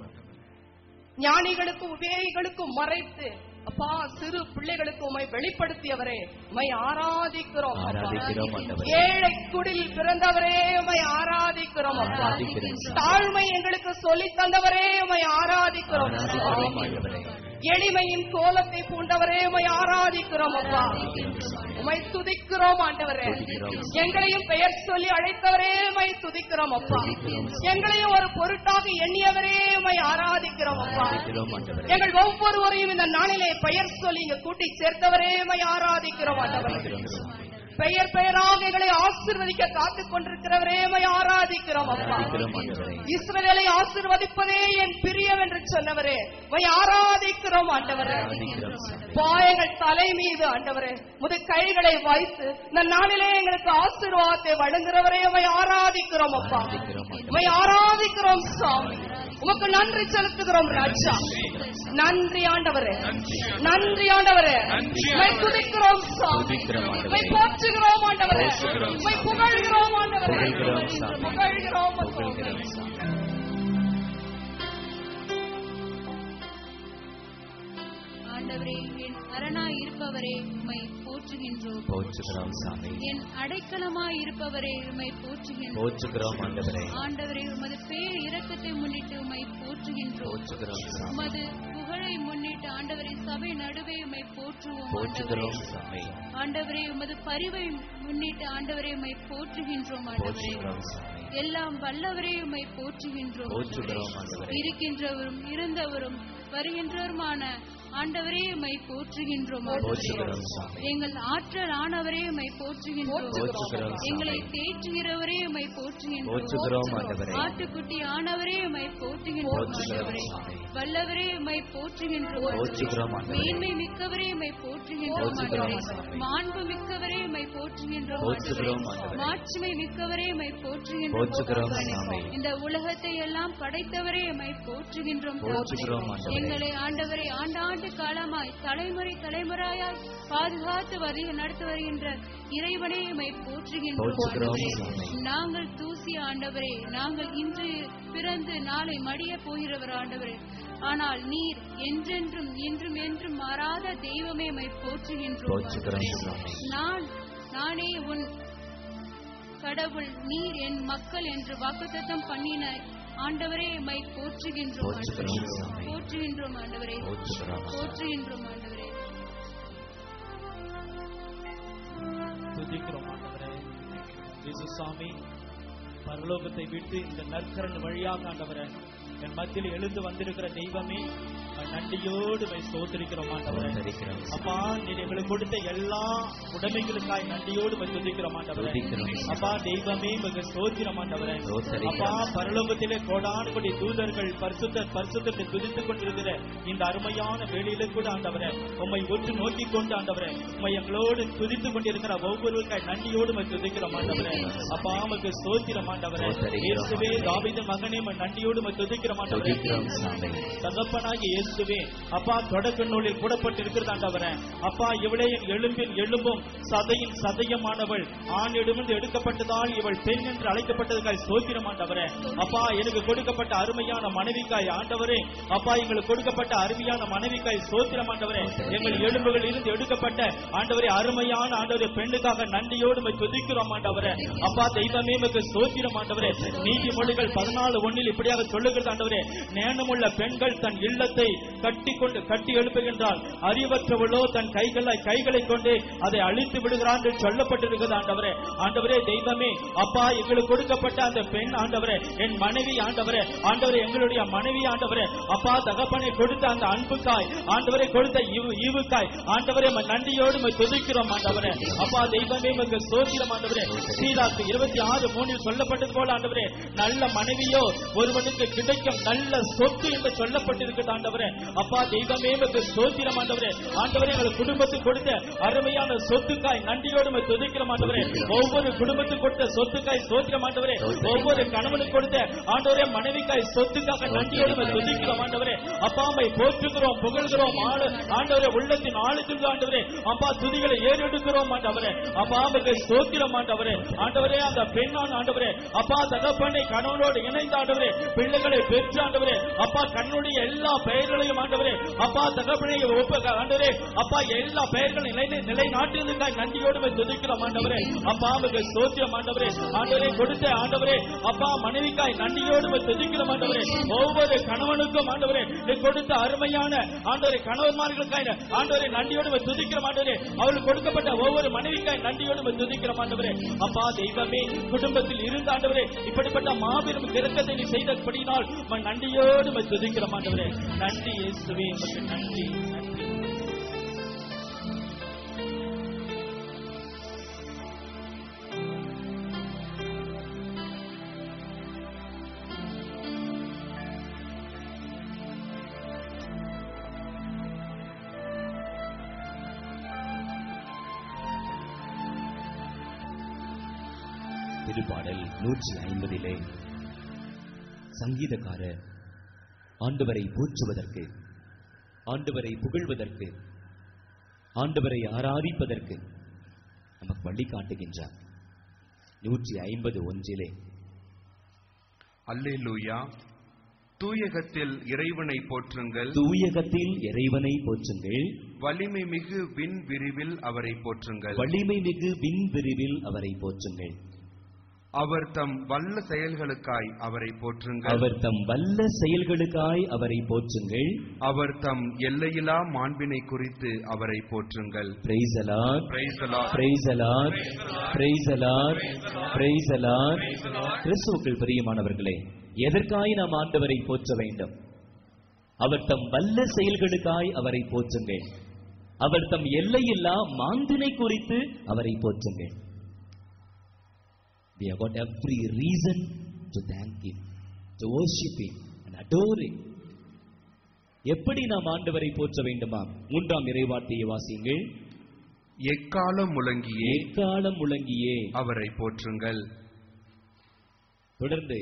ஞானிகளுக்கும் உபேயிகளுக்கும் மறைத்து அப்பா சிறு பிள்ளைகளுக்கு உமை வெளிப்படுத்தியவரே உமை ஆராதிக்கிறோம் அப்பா. ஆராதிக்கிறோம் ஆண்டவரே ஏழை குடில் பிறந்தவரே உமை ஆராதிக்கிறோம் அப்பா ஆராதிக்கிறோம் தாழ்மை எங்களுக்கு சொல்லித் தந்தவரே உமை ஆராதிக்கிறோம் ஆராதிக்கிறோம் ஆண்டவரே எளிமையின் கோலத்தை பூண்டவரே உமை ஆராதிக்கிறோம் அப்பா உமை துதிக்கிறோம் ஆண்டவரே துதிக்கிறோம். எங்களையும் பெயர் சொல்லி அழைத்தவரே உமை துதிக்கிறோம் அப்பா எங்களையும் ஒரு பொருட்டாக எண்ணியவரே உமை ஆராதிக்கிறோம் அப்பா ஆராதிக்கிறோம் ஆண்டவரே எங்கள் ஒவ்வொருவரையும் இந்த நாளிலே பெயர் சொல்லி இங்க கூட்டி சேர்த்தவரே உமை ஆராதிக்கிறோம் ஆண்டவரே ஆராதிக்கிறோம் சாமி பெயர் பெயராக எங்களை ஆசீர்வதிக்க காத்துக் கொண்டிருக்கிறவரே உமை ஆராதிக்கிறோம் அப்பா ஆராதிக்கிறோம் ஆண்டவரே இஸ்ரவேலை ஆசீர்வதிப்பதே என் பிரியம் என்று சொன்னவரே உமை ஆராதிக்கிறோம் ஆண்டவரே ஆராதிக்கிறோம் சாமி பாயங்கள் தலை மீது ஆண்டவரே முது கைகளை வைத்து இந்த நாளிலே எங்களுக்கு ஆசீர்வாதத்தை வழங்குகிறவரே உமை ஆராதிக்கிறோம் அப்பா ஆராதிக்கிறோம் ஆண்டவரே உமை ஆராதிக்கிறோம் சாமி உமக்கு நன்றி செலுத்துகிறோம் ராஜா நன்றி ஆண்டவரே நன்றி ஆண்டவரே உமை துதிக்கிறோம் சாமி துதிக்கிறோம் ஆண்டவரே. உமை போற்றுகிறோம் ஆண்டவரே போற்றுகிறோம் உமை புகழ்கிறோம் ஆண்டவரே புகழ்கிறோம் சாமி. புகழ்கிறோம் அப்பா. புகழ்கிறோம் சாமி ஆண்டவரே என் அரணாய் இருப்பவரே உம்மை போற்றுகின்றோம் போற்றுகிறோம் சாமி என் அடைக்கலமாய் இருப்பவரே உம்மை போற்றுகின்றோம் போற்றுகிறோம் ஆண்டவரே ஆண்டவரே உமது பேர் இரக்கத்தை முன்னிட்டு உம்மை போற்றுகின்றோம் போற்றுகிறோம் சாமி உமது புகழை முன்னிட்டு ஆண்டவரே சபை நடுவே உம்மை போற்றுவோம் ஆண்டவரே போற்றுகிறோம் சாமி ஆண்டவரே உமது பரிவை முன்னிட்டு ஆண்டவரே உம்மை போற்றுகின்றோம் ஆண்டவரே போற்றுகிறோம் சாமி எல்லாம் வல்லவரே உம்மை போற்றுகின்றோம் போற்றுகிறோம் ஆண்டவரே இருக்கின்றவரும் இருந்தவரும் வருகின்றவருமான ஆண்டவரே உம்மை போற்றுகின்றோம் ஆண்டவரே. போற்றுகிறோம் சாமி எங்கள் ஆற்றல் ஆனவரே உம்மை போற்றுகின்றோம் போற்றுகிறோம் எங்களை சாமி தேற்றுகிறவரே உம்மை போற்றுகின்றோம் போற்றுகிறோம் ஆண்டவரே ஆட்டுக்குட்டி ஆனவரே உம்மை போற்றுகின்றோம் போற்றுகிறோம் ஆண்டவரே சாமி வல்லவரே உம்மை போற்றுகின்றோம் போற்றுகிறோம் ஆண்டவரே மேன்மை மிக்கவரே உம்மை போற்றுகின்றோம் போற்றுகிறோம் ஆண்டவரே சாமி. மாண்பு மிக்கவரே உம்மை போற்றுகின்றோம் போற்றுகிறோம் ஆண்டவரே. ஆண்டவரே. மாட்சிமை மிக்கவரே உம்மை போற்றுகின்றோம் போற்றுகிறோம் ஆண்டவரே. சாமி. இந்த உலகத்தை எல்லாம் படைத்தவரே உம்மை போற்றுகின்றோம் போற்றுகிறோம் ஆண்டவரே. எங்களை ஆண்டவரே ஆண்டாண்டு காலமாய் தலைமுறை தலைமுறையாய் பாதுகாத்து வரி நடத்தி வருகின்ற இறைவனே உம்மை போற்றுகின்றோம் போற்றுகிறோம் ஆண்டவரே. சாமி. நாங்கள் தூசி ஆண்டவரே நாங்கள் இன்று பிறந்து நாளை மடிய போகிறவர் ஆண்டவரே ஆனால் நீர் என்றென்றும் இன்றும் என்றும் மாறாத தெய்வமே உம்மை போற்றுகின்றோம் போற்றுகிறோம் ஆண்டவரே. சாமி நான் நானே உன் கடவுள் நீர் என் மக்கள் என்று வாக்குத்தத்தம் பண்ணின ஆண்டவரே உம்மை போற்றுகின்றோம் போற்றுகிறோம் ஆண்டவரே. சாமி. போற்றுகின்றோம் ஆண்டவரே போற்றுகிறோம் ஆண்டவரே. போற்றுகின்றோம் ஆண்டவரே துதிக்கிறோம் ஆண்டவரே இயேசு சாமி பரலோகத்தை விட்டு இந்த நற்கரன் வழியாக ஆண்டவரே என் மத்தியில் எழுந்து வந்திருக்கிற தெய்வமே உம்மை நன்றியோடு உம்மை ஸ்தோத்திரிக்கிறோம் ஆண்டவரே ஸ்தோத்திரிக்கிறோம். அப்பா நீர் எங்களுக்கு கொடுத்த எல்லா உடைமைகளுக்காய் நன்றியோடு உம்மை துதிக்கிறோம் ஆண்டவரே துதிக்கிறோம். அப்பா தெய்வமே உமக்கு ஸ்தோத்திரம் ஆண்டவரே ஸ்தோத்திரிக்கிறோம். அப்பா பரலோகத்திலே கோடானு கோடி தூதர்கள் பரிசுத்த பரிசுத்தத்தை துதித்துக் கொண்டிருக்கிற இந்த அருமையான வேளையில கூட ஆண்டவரே உம்மை ஒன்று நோக்கி கொண்டு ஆண்டவரே உம்மை எங்களோடு துதித்துக் கொண்டிருக்கிற ஒவ்வொருவருக்காய் நன்றியோடு உம்மை துதிக்கிறோம் ஆண்டவரே அப்பா உமக்கு ஸ்தோத்திரம் ஆண்டவரே ஸ்தோத்திரிக்கிறோம். இயேசுவே தாவீது மகனே உம்மை நன்றியோடு உம்மை துதிக்கிறோம் ஆண்டவரே துதிக்கிறோம் சாமி தகப்பனாகி இயேசுவே அப்பா தொடக்க நூலில் கூடப்பட்டு இருக்கிறது ஆண்டவரே அப்பா இவளே என் எலும்பின் எலும்பும் சதையின் சதையமானவள் ஆண் எடுமிருந்து எடுக்கப்பட்டதால் இவள் பெண் என்று அழைக்கப்பட்டதுக்காய் சோத்திரம் ஆண்டவரே அப்பா எனக்கு கொடுக்கப்பட்ட அருமையான மனைவிக்காய் ஆண்டவரே அப்பா எங்களுக்கு கொடுக்கப்பட்ட அருமையான மனைவிக்காய் சோத்திரம் ஆண்டவரே எங்கள் எலும்புகள் இருந்து எடுக்கப்பட்ட ஆண்டவரே அருமையான ஆண்டவரே பெண்ணுக்காக நன்றியோடு உம்மை துதிக்கிறோம் ஆண்டவரே அப்பா தெய்வமே உமக்கு சோத்திரம் ஆண்டவரே நீதிமொழிகள் பதினாலு ஒன்னில் இப்படியாக சொல்லுகிறது ஆண்டவரே நேனமுள்ள பெண்கள் தன் இல்லத்தை கட்டி கொண்டு கட்டி எழுப்புகின்றால் அறிவற்றவளோ தன் கைகளை கைகளை கொண்டு அதை அழித்து விடுகிறான் என்று சொல்லப்பட்டிருக்கிறது ஆண்டவரே ஆண்டவரே தெய்வமே அப்பா எங்களுக்கு கொடுக்கப்பட்ட அந்த பெண் ஆண்டவரே என் மனைவி ஆண்டவரே ஆண்டவரே எங்களுடைய மனைவி ஆண்டவரே அப்பா தகப்பனை கொடுத்த அந்த அன்புக்காய் ஆண்டவரை கொடுத்த ஈவு- ஈவுக்காய் ஆண்டவரே உம்மை நன்றியோடு உம்மை துதிக்கிறோம் ஆண்டவரே அப்பா தெய்வமே உமக்கு சோத்திரம் ஆண்டவரே சீராக்கு இருபத்தி ஆறு மூணில் சொல்லப்பட்டது போல ஆண்டவரே நல்ல மனைவியோ ஒருவனுக்கு கிடைக்கும் நல்ல சொத்து என்று சொல்லப்பட்டிருக்கிறது ஆண்டவரே அப்பா தெய்வமே உமக்கு சோத்திரம் ஆண்டவரே ஆண்டவரே எங்கள் குடும்பத்துக்கு கொடுத்த அருமையான சொத்துக்காய் நன்றியோடு உம்மை துதிக்கிறோம் ஆண்டவரே ஒவ்வொரு குடும்பத்துக்கு கொடுத்த சொத்துக்காய் சோத்திரம் ஆண்டவரே ஒவ்வொரு கணவனுக்கு கொடுத்த ஆண்டவரே மனைவிக்காய் சொத்துக்காக நன்றியோடு உம்மை துதிக்கிறோம் ஆண்டவரே அப்பா அம்மை போற்றுகிறோம் புகழ்கிறோம் ஆளு ஆண்டவரே உள்ளத்தின் ஆளுக்கு ஆண்டவரே அப்பா துதிகளை ஏறெடுக்கிறோம் ஆண்டவரே அப்பா அம்மைக்கு சோத்திரம் ஆண்டவரே ஆண்டவரே அந்த பெண்ணான் ஆண்டவரே அப்பா தகப்பனை கணவனோடு இணைந்த ஆண்டவரே பிள்ளைகளை பெற்று ஆண்டவரே அப்பா கண்ணுடைய எல்லா பெயர்களையும் ஆண்டவரே அப்பா தகப்பனை ஒப்ப ஆண்டவரே அப்பா எல்லா பெயர்களும் நிலை நிலைநாட்டியதுக்காய் நன்றியோடு உம்மை துதிக்கிறோம் ஆண்டவரே அப்பா அம்மைக்கு சோத்திரம் ஆண்டவரே ஆண்டவரே கொடுத்த ஆண்டவரே அப்பா மனைவிக்காய் நன்றியோடு உம்மை துதிக்கிறோம் ஆண்டவரே ஒவ்வொரு கணவனுக்கும் ஆண்டவரே நீ கொடுத்த அருமையான ஆண்டவரே கணவன்மார்களுக்காய் ஆண்டவரே நன்றியோடு உம்மை துதிக்கிறோம் ஆண்டவரே அவளுக்கு கொடுக்கப்பட்ட ஒவ்வொரு மனைவிக்காய் நன்றியோடு உம்மை துதிக்கிறோம் ஆண்டவரே அப்பா தெய்வமே குடும்பத்தில் இருந்த ஆண்டவரே இப்படிப்பட்ட மாபெரும் கிரக்கத்தை நீ செய்தபடியினால் உம்மை நன்றியோடு உம்மை துதிக்கிறோம் ஆண்டவரே நன்றி இயேசுவே உமக்கு நன்றி நன்றி திருப்பாடல் நூற்றி ஐம்பதிலே சங்கீதக்காரர் ஆண்டவரை போற்றுவதற்கு ஆண்டவரை புகழ்வதற்கு ஆண்டவரை ஆராதிப்பதற்கு நமக்கு வழி காட்டுகின்றார் நூற்றி ஐம்பது ஒன்றிலே அல்லேலூயா தூயகத்தில் இறைவனை போற்றுங்கள் தூயகத்தில் இறைவனை போற்றுங்கள் வலிமை மிகு விண் விரிவில் அவரை போற்றுங்கள் வலிமை மிகு விண்விரிவில் அவரை போற்றுங்கள் அவர் தம் வல்ல செயல்களுக்காய் அவரை போற்றுங்கள் அவர் தம் வல்ல செயல்களுக்காய் அவரை போற்றுங்கள் அவர் தம் எல்லையிலா மாண்பினை குறித்து அவரை போற்றுங்கள் Praise the Lord. Praise the Lord. Praise the Lord. Praise the Lord. Praise the Lord. கிறிஸ்துவுக்குள் பிரியமானவர்களே எதற்காய் நாம் ஆண்டவரை போற்ற வேண்டும் அவர் தம் வல்ல செயல்களுக்காய் அவரை போற்றுங்கள் அவர் தம் எல்லையில்லா மாந்தினை குறித்து அவரை போற்றுங்கள் We have got every reason to thank Him, to worship Him and adore Him. எப்படி நாம் ஆண்டவரை போற்ற வேண்டுமா மூன்றாம் இறைவார்த்தையை வாசியுங்கள் எக்காலம் முழங்கியே எக்காலம் முழங்கியே அவரை போற்றுங்கள் தொடர்ந்து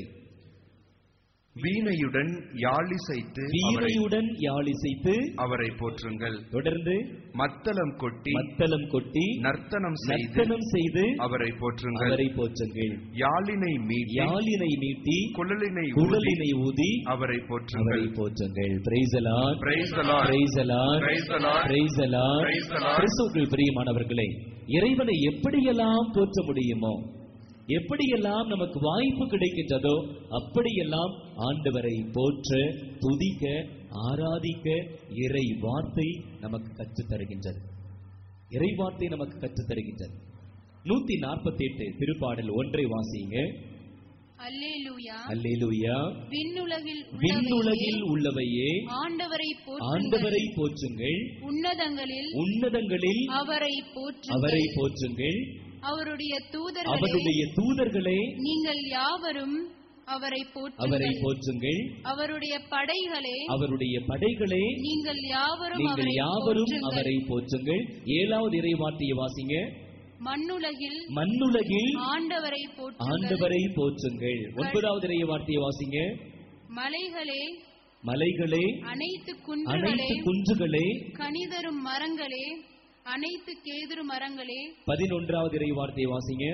வீணையுடன் யாழிசைத்து அவரை வீணையுடன் யாழிசைத்து அவரை போற்றுங்கள் தொடர்ந்து மத்தளம் கொட்டி மத்தளம் கொட்டி நர்த்தனம் செய்து நர்த்தனம் செய்து அவரை போற்றுங்கள் அவரை போற்றுங்கள் யாழினை மீட்டி யாழினை மீட்டி குழலினை ஊதி குழலினை ஊதி அவரை போற்றுங்கள் அவரை போற்றுங்கள் price அலார் Praise the Lord. Price அலார் Praise the Lord. Price அலார் Praise the Lord. கிறிஸ்துவுக்குள் பிரியமானவர்களே இறைவனை எப்படியெல்லாம் போற்ற முடியுமோ எப்படியெல்லாம் நமக்கு வாய்ப்பு கிடைக்கின்றதோ அப்படியெல்லாம் ஆண்டவரை போற்ற துதிக்க ஆராதிக்க இறை வார்த்தை நமக்கு கற்றுத் தருகின்றது இறை வார்த்தை நமக்கு கற்றுத் தருகின்றது நூத்தி நாற்பத்தி எட்டு திருப்பாடல் ஒன்றை வாசியுங்க அல்லேலூயா அல்லேலூயா விண்ணுலகில் விண்ணுலகில் உள்ளவையே உள்ளவையே ஆண்டவரை போற்றுங்கள் ஆண்டவரை போற்றுங்கள் உன்னதங்களில் உன்னதங்களில் அவரை போற்றுங்கள் அவரை போற்றுங்கள் அவருடைய தூதர்களே அவருடைய தூதர்களே நீங்கள் யாவரும் அவரை அவரை போற்றுங்கள் போற்றுங்கள் அவருடைய படைகளே அவருடைய படைகளே நீங்கள் யாவரும் நீங்கள் அவரை யாவரும் போற்றுங்கள் அவரை போற்றுங்கள் ஏழாவது இறைவார்த்தையை வாசிங்க மண்ணுலகில் மண்ணுலகில் ஆண்டவரை போற்றுங்கள் ஆண்டவரை போற்றுங்கள் ஒன்பதாவது இறைவார்த்தையை வாசிங்க மலைகளே மலைகளே அனைத்து குன்றுகளே அனைத்து குன்றுகளே கனிதரும் மரங்களே அனைத்து கேதுரு மரங்களே பதினொன்றாவது இறைவார்த்தையை வாசிங்க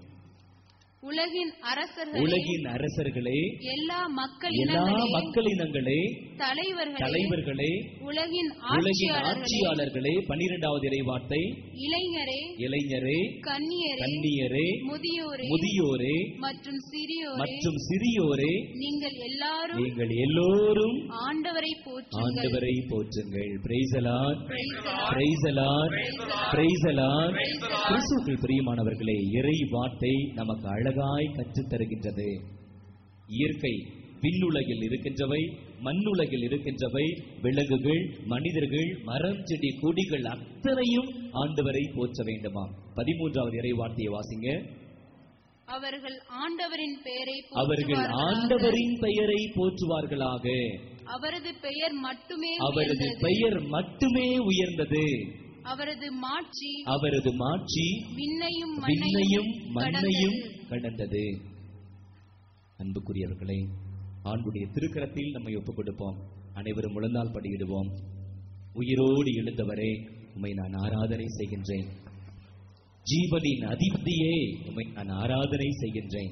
உலகின் அரசர்களே உலகின் அரசர்களே எல்லா மக்கள் எல்லா இனங்களே மக்களினங்களே தலைவர்களே தலைவர்களே உலகின் உலகின் ஆட்சியாளர்களே ஆட்சியாளர்களே பன்னிரெண்டாவது இறைவார்த்தை இளைஞரே இளைஞரே கன்னியரே கன்னியரே முதியோரே முதியோரே மற்றும் சிறியோரே மற்றும் சிறியோரே நீங்கள் எல்லாரும் நீங்கள் எல்லோரும் ஆண்டவரை போற்றுங்கள் ஆண்டவரை போற்றுங்கள் பிரைசலான் Praise the Lord. பிரைசலான் பிரைசலான் கிறிஸ்துவுக்குள் பிரியமானவர்களே இறை வார்த்தை நமக்கு அழகாய் கற்றுத் தருகின்றது இயற்கை விண்ணுலகில் இருக்கின்றவை மண்ணுலகில் இருக்கின்றவை விலங்குகள் மனிதர்கள் மரம் செடி கொடிகள் அத்தனையும் ஆண்டவரை போற்ற வேண்டுமா பதிமூன்றாவது இறை வார்த்தையை வாசிங்க அவர்கள் ஆண்டவரின் பெயரை அவர்கள் போற்றுவார்களாக. ஆண்டவரின் பெயரை போற்றுவார்களாக அவரது பெயர் மட்டுமே அவரது உயர்ந்தது. பெயர் மட்டுமே உயர்ந்தது அவரது மாட்சி அவரது மாட்சி விண்ணையும் விண்ணையும் மண்ணையும் கடந்தது. கடந்தது அன்புக்குரியவர்களே ஆண்டுடைய திருக்கரத்தில் நம்மை ஒப்புக் கொடுப்போம் அனைவரும் முழந்தால் படியிடுவோம் உயிரோடு எழுந்தவரே உம்மை நான் ஆராதனை செய்கின்றேன் ஜீவனின் அதிபதியே உம்மை நான் ஆராதனை செய்கின்றேன்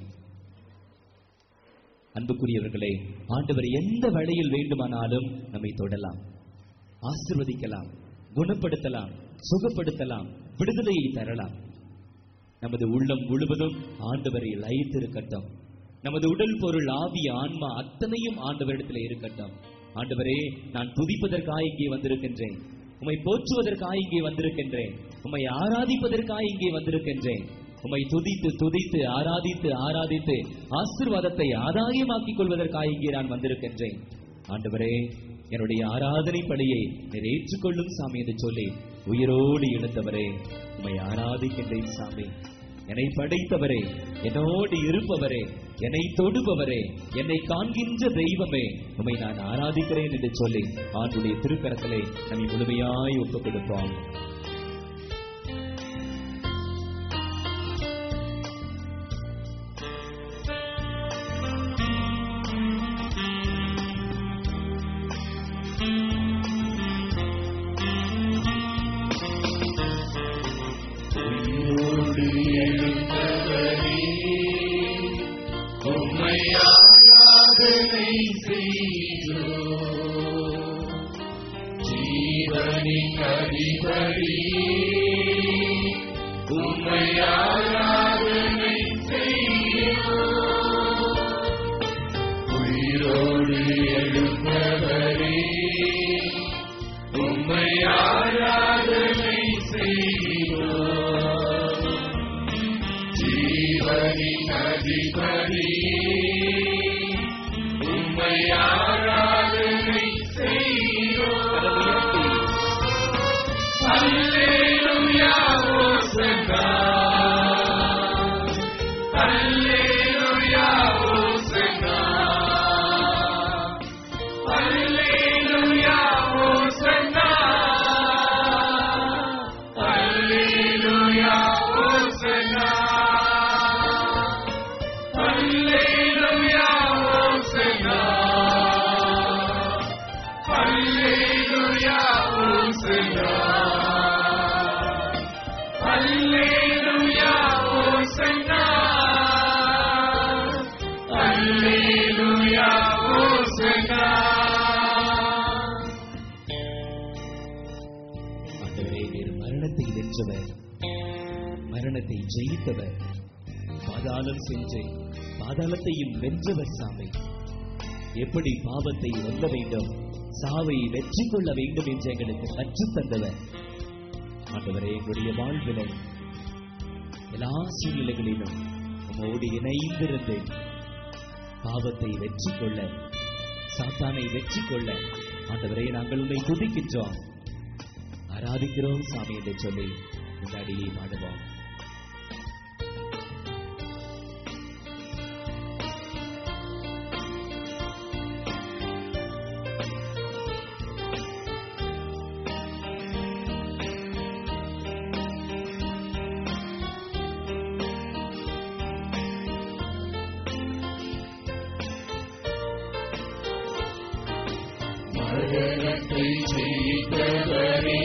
அன்புக்குரியவர்களே ஆண்டவர் எந்த வேளையில் வேண்டுமானாலும் நம்மை தொடலாம் ஆசிர்வதிக்கலாம் குணப்படுத்தலாம் சுகப்படுத்தலாம் விடுதலையை தரலாம் நமது உள்ளம் முழுவதும் ஆண்டவரை லயித்திருக்கட்டும் நமது உடல் பொருள் ஆவி ஆன்மா அத்தனையும் ஆண்டவரிடத்தில் இருக்கட்டும் ஆண்டவரே நான் துதிப்பதற்காக இங்கே வந்திருக்கின்றேன் உம்மை போற்றுவதற்காக இங்கே வந்திருக்கின்றேன் உம்மை ஆராதிப்பதற்காக இங்கே வந்திருக்கின்றேன் உம்மை துதித்து துதித்து ஆராதித்து ஆராதித்து ஆசீர்வாதத்தை ஆதாயமாக்கிக் கொள்வதற்காக இங்கே நான் வந்திருக்கின்றேன் ஆண்டவரே என்னுடைய ஆராதனை பலியை நீர் ஏற்றுக்கொள்ளும் சாமி என்று சொல்லி உயிரோடு எழுந்தவரே உம்மை ஆராதிக்கின்றேன் சாமி என்னை படைத்தவரே என்னோடு இருப்பவரே என்னை தொடுபவரே என்னை காண்கின்ற தெய்வமே உம்மை நான் ஆராதிக்கிறேன் என்று சொல்லி ஆண்டுடைய திருக்கரத்திலே நம்மை முழுமையாய் ஒப்புக் கொடுப்போம் ஆண்டவரே நீர் மரணத்தை வென்றவர் மரணத்தை ஜெயித்தவர் பாதாளம் சென்று பாதாளத்தையும் வென்றவர் சாமி எப்படி பாவத்தை வெல்ல வேண்டும் சாவை வெற்றி கொள்ள வேண்டும் என்று எங்களுக்கு கற்றுத் தந்தவர் ஆண்டவரே எங்களுடைய வாழ்விலை எல்லா சூழ்நிலைகளிலும் உம்மோடு இணைந்திருந்து பாவத்தை வெற்றி கொள்ள சாத்தானை வெற்றி கொள்ள ஆண்டவரே நாங்கள் உண்மை துதிக்கின்றோம் ஆராதிக்கிறோம் சாமி என்று சொல்லி இந்த அடியை பாடுவோம் மரணத்தை ஜெயித்தவரே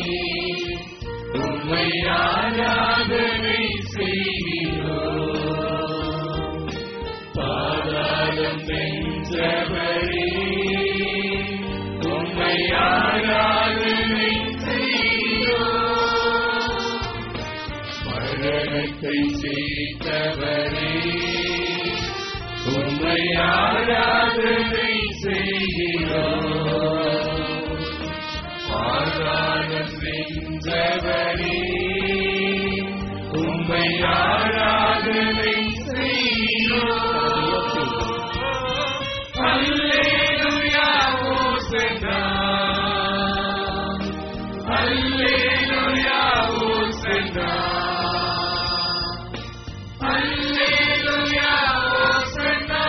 உம்மை ஆராதனை செய்கிறோம் பாதாளம் வென்றவரே உம்மை ஆராதனை செய்கிறோம் மரணத்தை ஜெயித்தவரே உம்மை ஆராதனை செய்கிறோம் பாதாளம் வென்றவரே உம்மை ஆராதனை செய்கிறோம் அல்லேலூயா ஓசனா அல்லேலூயா ஓசனா அல்லேலூயா ஓசனா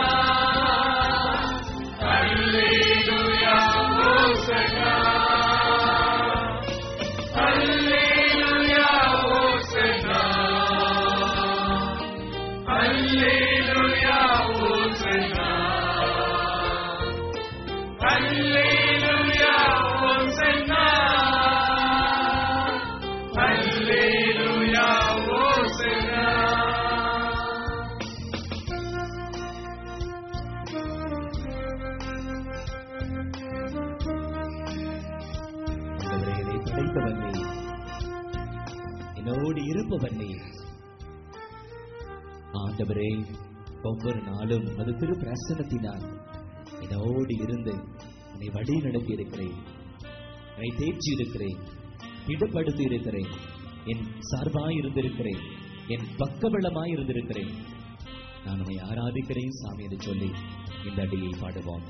அல்லேலூயா ஓசனா அல்லேலூயா ஓசனா அல்லேலூயா ஓசனா அல்லேலூயா ஓசனா அல்லேலூயா ஓசனா ஆண்டவரே இதை படைத்தவன் நீ என்னோடு இருப்பவன் நீ ஆண்டவரே ஒவ்வொரு நாளும் அது திரு பிரசனத்தினால் என்னோடு இருந்து என்னை வழி நடத்தி இருக்கிறேன் என்னை தேய்ச்சி இருக்கிறேன் திடப்படுத்தி இருக்கிறேன் என் சார்பாய் இருந்திருக்கிறேன் என் பக்கபலமாய் இருந்திருக்கிறேன் நான் உன்னை ஆராதிக்கிறேன் சாமி என்று சொல்லி இந்த அடியை பாடுவோம்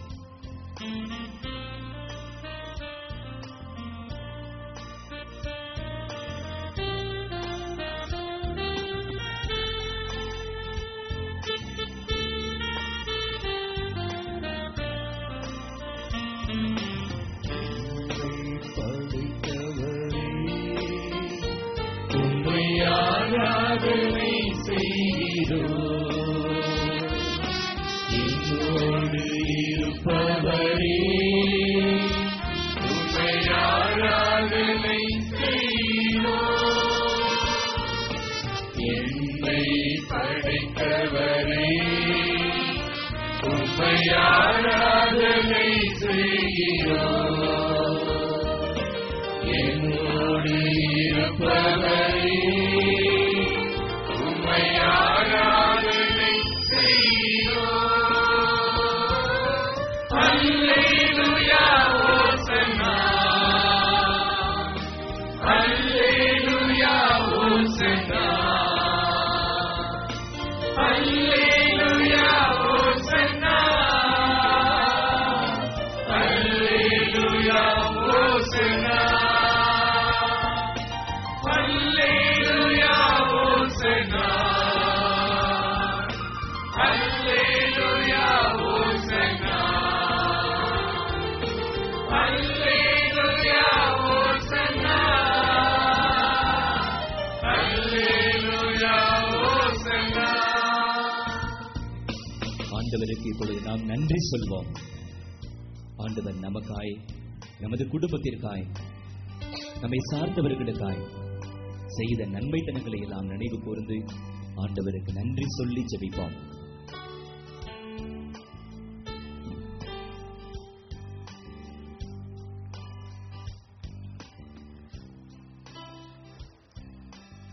உம்மை ஆராதனை செய்கிறோம் என்னோடு இருப்பவரே உம்மை ஆராதனை செய்கிறோம் என்னை படைத்தவரே உம்மை ஆராதனை செய்கிறோம் என்னோடு இருப்பவரே உம்மை ஆராதனை செய்கிறோம் அல்லேலூயா ஓசனா அல்லேலூயா ஓசனா அல்லேலூயா ஓசனா அல்லேலூயா ஓசனா அல்லேலூயா ஓசனா அல்லேலூயா ஓசனா அல்லேலூயா ஓசனா அல்லேலூயா ஓசனா ஆண்டவருக்கு இப்பொழுது நாம் நன்றி சொல்வோம் ஆண்டவர் நமக்காய் நமது குடும்பத்திற்காய் நம்மை சார்ந்தவர்களுக்காய் செய்த நன்மைத்தனங்களை எல்லாம் நினைவு கூர்ந்து ஆண்டவருக்கு நன்றி சொல்லி ஜெபிப்போம்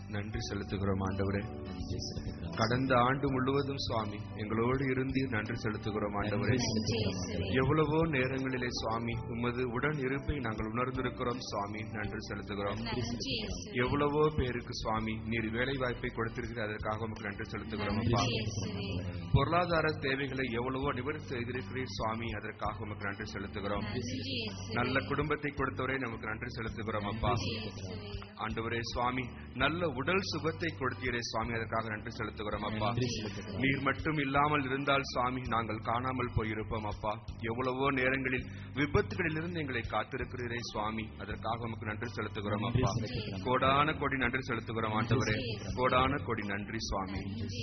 நன்றி செலுத்துகிறோம் ஆண்டவரே நன்றி செலுத்துகிறோம் கடந்த ஆண்டு முழுவதும் சுவாமி எங்களோடு இருந்தீர் நன்றி செலுத்துகிறோம் ஆண்டவரே எவ்வளவோ நேரங்களிலே சுவாமி உமது உடன் இருப்பை நாங்கள் உணர்ந்திருக்கிறோம் சுவாமி நன்றி செலுத்துகிறோம் எவ்வளவோ பேருக்கு சுவாமி நீர் வேலை வாய்ப்பை கொடுத்திருக்கிற அதற்காக உமக்கு நன்றி செலுத்துகிறோம் அப்பா பொருளாதார தேவைகளை எவ்வளவோ நிவர்த்தி செய்திருக்கிறீர் சுவாமி அதற்காக உமக்கு நன்றி செலுத்துகிறோம் நல்ல குடும்பத்தை கொடுத்தவரை நமக்கு நன்றி செலுத்துகிறோம் அப்பா ஆண்டவரே சுவாமி நல்ல உடல் சுகத்தை கொடுத்தீரே சுவாமி அதற்காக நன்றி செலுத்துகிறோம் அப்பா நீர் மட்டும் இல்லாமல் இருந்தால் சுவாமி நாங்கள் காணாமல் போயிருப்போம் அப்பா எவ்வளவோ நேரங்களில் விபத்துகளிலிருந்து எங்களை காத்திருக்கிறீரே சுவாமி அதற்காக உமக்கு நன்றி செலுத்துகிறோம் அப்பா கோடான கோடி நன்றி செலுத்துகிறோம் ஆண்டவரே கோடான கோடி நன்றி சுவாமி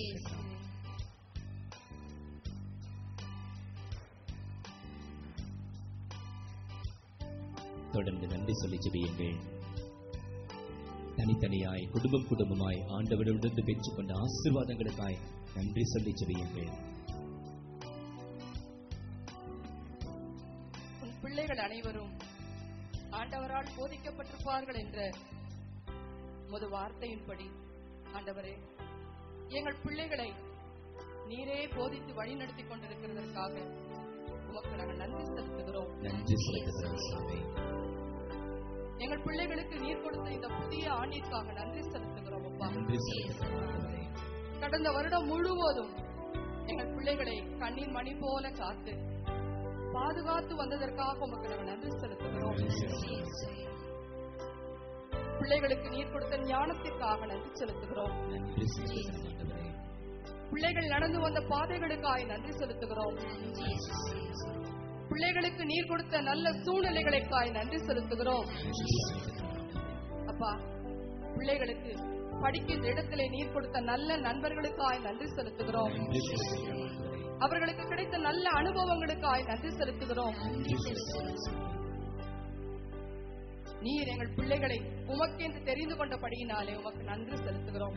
தொடர்ந்து நன்றி சொல்லி ஜெபியுங்கள் தனித்தனியாய் குடும்பம் குடும்பமாய் ஆண்டவரிடமிருந்து பெற்றுக்கொண்ட ஆசீர்வாதங்களுக்காய் நன்றி சொல்லி ஜெபியுங்கள் உன் பிள்ளைகள் அனைவரும் ஆண்டவரால் போதிக்கப்பட்டிருப்பார்கள் என்ற முது வார்த்தையின்படி ஆண்டவரே எங்கள் பிள்ளைகளை நீரே போதித்து வழிநடத்திக் கொண்டிருக்கிறதற்காக உமக்கு நாங்கள் நன்றி செலுத்துகிறோம் நன்றி செலுத்துகிறோம் சுவாமி எங்கள் பிள்ளைகளுக்கு நீர் கொடுத்த இந்த புதிய ஆண்டிற்காக நன்றி செலுத்துகிறோம் அப்பா நன்றி செலுத்துகிறோம் ஆண்டவரே. கடந்த வருடம் முழுவதும் எங்கள் பிள்ளைகளை கண்ணின் மணி போல காத்து பாதுகாத்து வந்ததற்காக உமக்கு நாங்கள் நன்றி செலுத்துகிறோம் பிள்ளைகளுக்கு நீர் கொடுத்த ஞானத்திற்காக நன்றி செலுத்துகிறோம் நன்றி செலுத்துகிறோம் ஆண்டவரே. பிள்ளைகள் நடந்து வந்த பாதைகளுக்காய் நன்றி செலுத்துகிறோம் பிள்ளைகளுக்கு நீர் கொடுத்த நல்ல சூழ்நிலைகளுக்காய் நன்றி செலுத்துகிறோம் அப்பா பிள்ளைகளுக்கு படிக்கின்ற இடத்திலே நீர் கொடுத்த நல்ல நண்பர்களுக்காய் நன்றி செலுத்துகிறோம் நன்றி செலுத்துகிறோம் ஆண்டவரே. அவர்களுக்கு கிடைத்த நல்ல அனுபவங்களுக்காய் நன்றி செலுத்துகிறோம் நீர் எங்கள் பிள்ளைகளை உமக்கென்று தெரிந்து கொண்டபடியினாலே உமக்கு நன்றி செலுத்துகிறோம்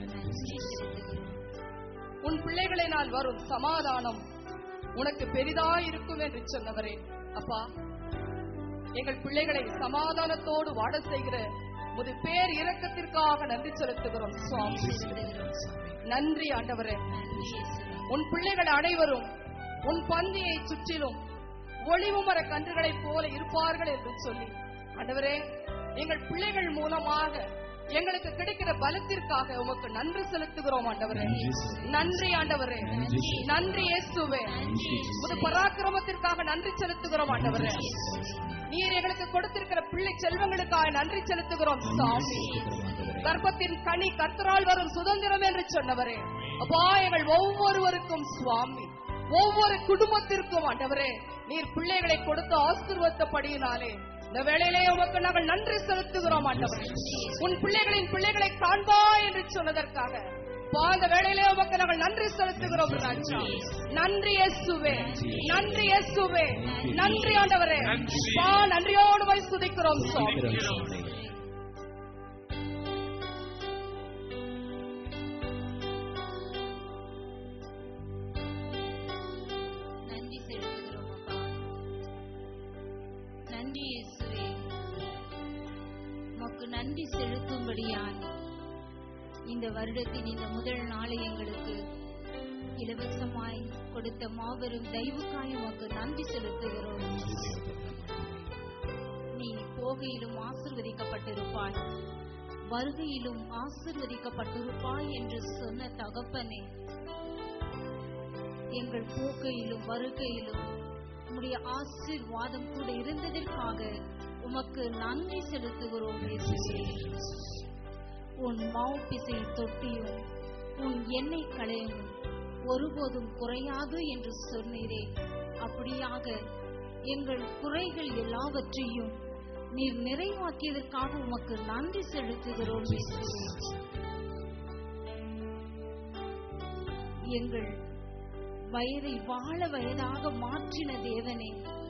உன் பிள்ளைகளை நான் வரும் சமாதானம் உனக்கு பெரிதாய் இருக்கும் என்று சொன்னவரே அப்பா எங்கள் பிள்ளைகளை சமாதானத்தோடு வாழ செய்கிற முது பேர் இரக்கத்திற்காக நன்றி செலுத்துகிறோம் சுவாமி நன்றி ஆண்டவரே உன் பிள்ளைகள் அனைவரும் உன் பந்தியை சுற்றிலும் ஒளிவு மர கன்றுகளைப் போல இருப்பார்கள் என்று சொல்லி ஆண்டவரே எங்கள் பிள்ளைகள் மூலமாக எங்களுக்கு கிடைக்கிற பலத்திற்காக உமக்கு நன்றி செலுத்துகிறோம் ஆண்டவரே நன்றி ஆண்டவரே நன்றி இயேசுவே உமது பராக்கிரமத்திற்காக நன்றி செலுத்துகிறோம் ஆண்டவரே நீர் எங்களுக்கு கொடுத்திருக்கிற பிள்ளை செல்வங்களுக்காக நன்றி செலுத்துகிறோம் சாமி கர்ப்பத்தின் கனி கர்த்தரால் வரும் சுதந்திரம் என்று சொன்னவரே அப்பா எங்கள் ஒவ்வொருவருக்கும் சுவாமி ஒவ்வொரு குடும்பத்திற்கும் ஆண்டவரே நீர் பிள்ளைகளை கொடுத்து ஆசீர்வத்தபடியினாலே இந்த வேளையிலே உமக்கு நாங்கள் நன்றி செலுத்துகிறோம் ஆண்டவரே உன் பிள்ளைகளின் பிள்ளைகளை காண்பா என்று சொன்னதற்காக அப்பா, இந்த வேளையிலே உமக்கு நாங்கள் நன்றி செலுத்துகிறோம் ராஜா நன்றி இயேசுவே நன்றி இயேசுவே நன்றி ஆண்டவரே அப்பா, நன்றியோடு போய் சுதிக்கிறோம் சுவாமி நன்றி செலுத்துகிறோம் அப்பா நன்றி இயேசுவே உமக்கு நன்றி செலுத்தும்படியாய் இந்த வருடத்தின் இந்த முதல் நாளை எங்களுக்கு இலவசமாய் கொடுத்த மாபெரும் தெய்வுக்காய் உமக்கு நன்றி செலுத்துகிறோம் நீ போகையிலும் ஆசிர்வதிக்கப்பட்டிருப்பாய் வருகையிலும் ஆசிர்வதிக்கப்பட்டிருப்பாய் என்று சொன்ன தகப்பனே எங்கள் போக்கையிலும் வருகையிலும் உம்முடைய ஆசீர்வாதம் கூட இருந்ததற்காக உமக்கு நன்றி செலுத்துகிறோம் இயேசுவே உன் மாவுப்பிசை தொட்டியும் உன் எண்ணெய் களையும் ஒருபோதும் குறையாது என்று சொன்னீரே அப்படியாக எங்கள் குறைகள் எல்லாவற்றையும் நீர் நிறைவாக்கியதற்காக உமக்கு நன்றி செலுத்துகிறோம் இயேசுவே எங்கள் வயதை வாழ வயதாக மாற்றின தேவனே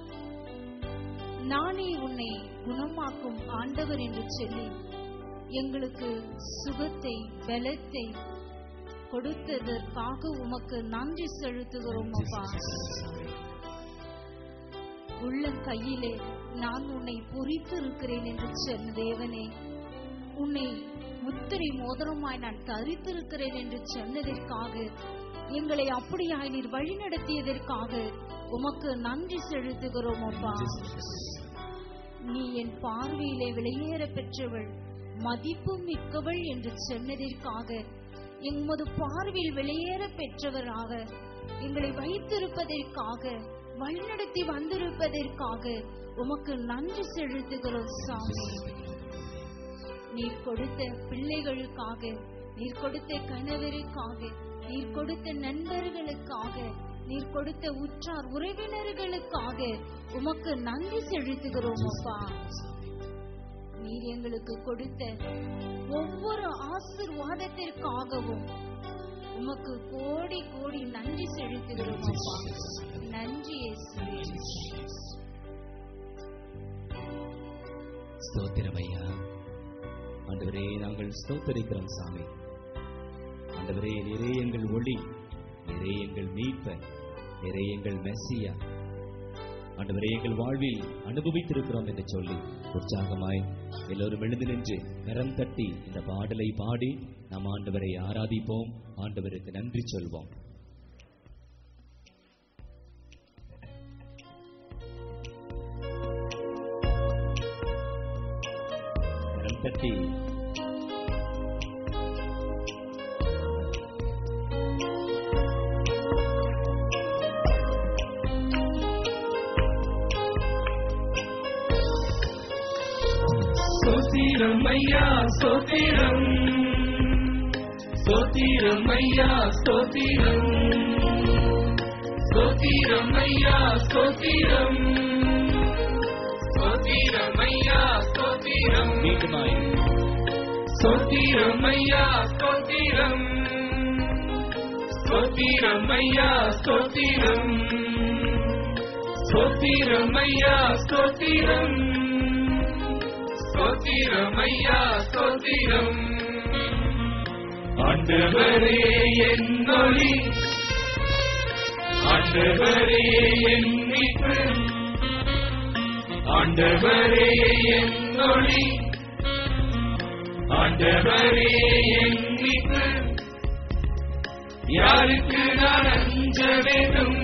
நானே உன்னை குணமாக்கும் ஆண்டவர் என்று சொல்லி எங்களுக்கு சுகத்தை பலத்தை கொடுத்ததற்காக உமக்கு நன்றி செலுத்துகிறோம் அப்பா உள்ளம் கையிலே நான் உன்னை பொறித்து இருக்கிறேன் என்று சொன்ன தேவனே உன்னை முத்திரை மோதிரமாய் நான் தரித்திருக்கிறேன் என்று சொன்னதற்காக எங்களை அப்படியாய் நீர் வழிநடத்தியதற்காக உமக்கு நன்றி செலுத்துகிறோம் அப்பா நீ என் பார்வையிலே வெளியேற பெற்றவள் மதிப்பு மிக்கவள் என்று சொன்னதற்காக எமது பார்வையில் வெளியேற பெற்றவராக எங்களை வைத்திருப்பதற்காக வழிநடத்தி வந்திருப்பதற்காக உமக்கு நன்றி செலுத்துகிறோம் சாமி நீர் கொடுத்த பிள்ளைகளுக்காக நீர் கொடுத்த கணவருக்காக நீர் கொடுத்த நண்பர்களுக்காக நீர் கொடுத்த உற்றார் உறவினர்களுக்காக உமக்கு நன்றி செலுத்துகிறோம் அப்பா நீர் எங்களுக்கு கொடுத்த ஒவ்வொரு ஆசிர்வாதத்திற்காகவும் உமக்கு கோடி கோடி நன்றி செலுத்துகிறோம் அப்பா நன்றி இயேசுவே ஸ்தோத்திரம் ஐயா ஆண்டவரே நாங்கள் ஸ்தோத்தரிக்கிறோம் சாமி ஆண்டவரே நிறைய எங்கள் ஒளி நிறைய எங்கள் மீட்பர் நிறைய எங்கள் மெஸ்ஸியா ஆண்டவரே எங்கள் வாழ்வில் அனுபவித்திருக்கிறோம் என்று சொல்லி உற்சாகமாய் எல்லோரும் எழுந்து நின்று கரம் தட்டி இந்த பாடலை பாடி நாம் ஆண்டவரை ஆராதிப்போம் ஆண்டவருக்கு நன்றி சொல்வோம் கரம் தட்டி ஸ்தோத்திரம் ஐயா ஸ்தோத்திரம் ஸ்தோத்திரம் ஐயா ஸ்தோத்திரம் ஸ்தோத்திரம் ஐயா ஸ்தோத்திரம் ஸ்தோத்திரம் ஐயா ஸ்தோத்திரம் மீண்டுமாய் ஸ்தோத்திரம் ஐயா ஸ்தோத்திரம் ஸ்தோத்திரம் ஐயா ஸ்தோத்திரம் ஸ்தோத்திரம் ஐயா ஸ்தோத்திரம் ஸ்தோத்திரம் ஐயா ஸ்தோத்திரம் ஆண்டவரே என் ஒளி ஆண்டவரே என் மீட்பு ஆண்டவரே என் ஒளி ஆண்டவரே என் மீட்பு யாருக்கு நான் அஞ்ச வேண்டும்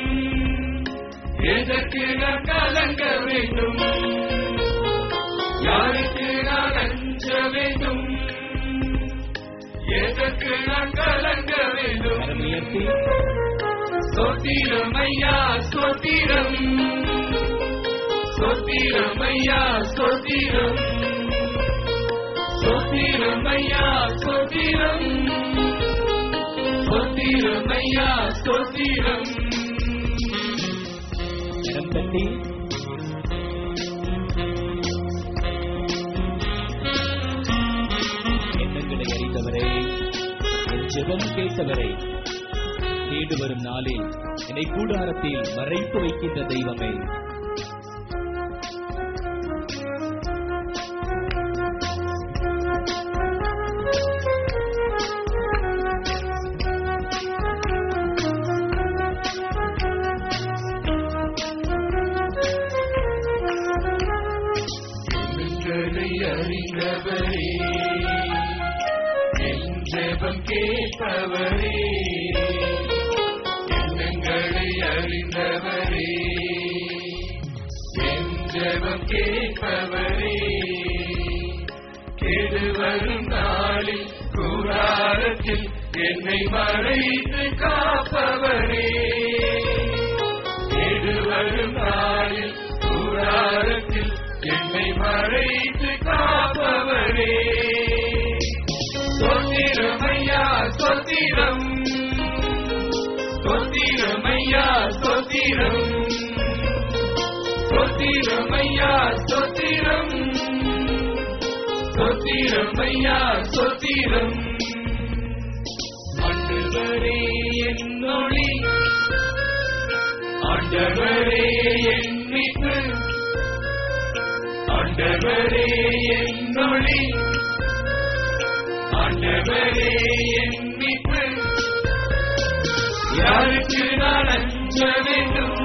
எதற்கு நான் கலங்க வேண்டும் யாருக்கு நான் அஞ்ச வேண்டும் எதற்கு நான் கலங்க வேண்டும் கரம் உயர்த்தி ஸ்தோத்திரம் ஐயா ஸ்தோத்திரம் ஸ்தோத்திரம் ஐயா ஸ்தோத்திரம் ஸ்தோத்திரம் ஐயா ஸ்தோத்திரம் ஸ்தோத்திரம் ஐயா ஸ்தோத்திரம் கரம் தட்டி எண்ணங்களை அறிந்தவரே என் ஜெபம் கேட்டவரே தேடு வரும் நாளில் என்னை கூடாரத்தில் மறைத்து வைக்கின்ற தெய்வமே எங்களை அறிந்தவரே என் ஜெபம் கேட்பவரே எண்ணங்களை அறிந்தவரே என் ஜெபம் கேட்பவரே கேடு வரும் நாளில் கூடாரத்தில் என்னை மறைத்து காப்பவரே கேடு வரும் நாளில் கூடாரத்தில் என்னை மறைத்து காப்பவரே சொத்திரமையா சொத்திரம் சொத்திரமையா சொத்திரம் சொத்திரமையா சொத்திரம் சொத்திரமையா சொத்திரம் ஆண்டவரே என்னொழி ஆண்டவரே என் மீட்பு ஆண்டவரே என்னொழி ஆண்டவரே என் மீட்பு யாருக்கு நான் அஞ்ச வேண்டும்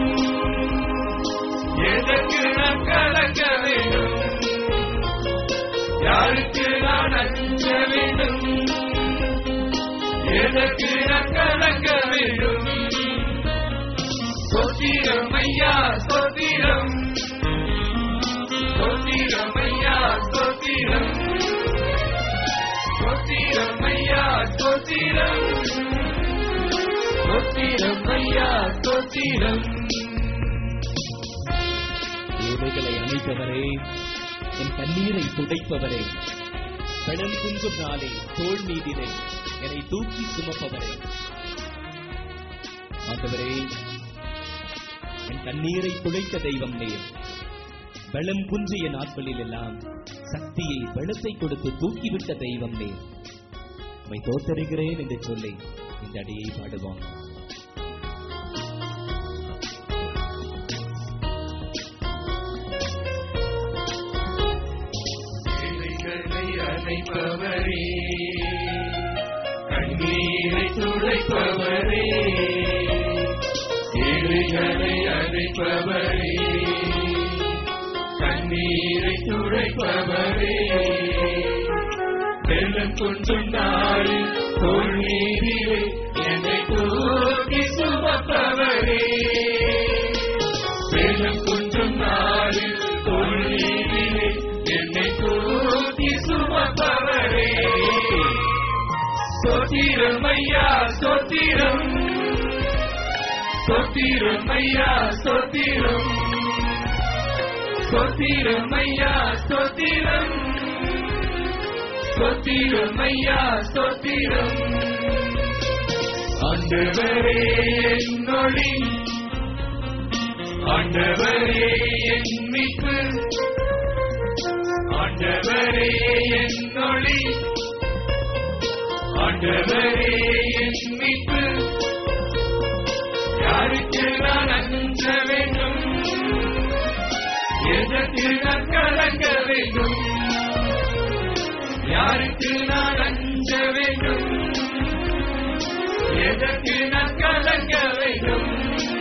எதற்கு நான் கலங்க வேண்டும் யாருக்கு நான் அஞ்ச வேண்டும் எதற்கு நான் கலங்க வேண்டும் சோத்திரம் ஐயா சோத்திரம் சோத்திரம் ஐயா சோத்திரம் சோத்திரம் ஐயா சோத்திரம் சோத்திரம் ஐயா சோத்திரம் ஏழைகளை அணைப்பவரே என் கண்ணீரை துடைப்பவரே பெணம் குன்றும் நாளே தோல் மீதிலே என்னை தூக்கி சுமப்பவரே ஆண்டவரே என் கண்ணீரை துடைத்த தெய்வம் நீர் பலம் குன்றிய நாட்களில் எல்லாம் சக்தியை பலத்தை கொடுத்து தூக்கிவிட்ட தெய்வம் நீர் உம்மை தோத்தருகிறேன் என்று சொல்லி இந்த அடியை பாடுவோம் ஏழைகளை அழைப்பவரே கண்ணீரை துடைப்பவரே ஏழைகளை அழைப்பவரே கண்ணீரை துடைப்பவரே வெள்ளம் கொஞ்சம் நாள் தோல் மீதிலே என்னை தூக்கி சுமப்பவரே வெள்ளம் கொஞ்சம் நாள் தோல் மீதிலே என்னை தூக்கி சுமப்பவரே சோத்திரம் ஐயா சோத்திரம் சோத்திரம் ஐயா சோத்திரம் சோத்திரம் ஐயா சோத்திரம் சோத்திரம் ஐயா சோத்திரம் ஆண்டவரே என்னொழி ஆண்டவரே என் மீட்பு ஆண்டவரே என்னொழி ஆண்டவரே என் மீட்பு யாருக்கு நான் அஞ்ச வேண்டும் எதற்கு நான் கலங்க வேண்டும் யாருக்கு நான் அஞ்ச வேண்டும் எதற்கு நான் கலங்க வேண்டும்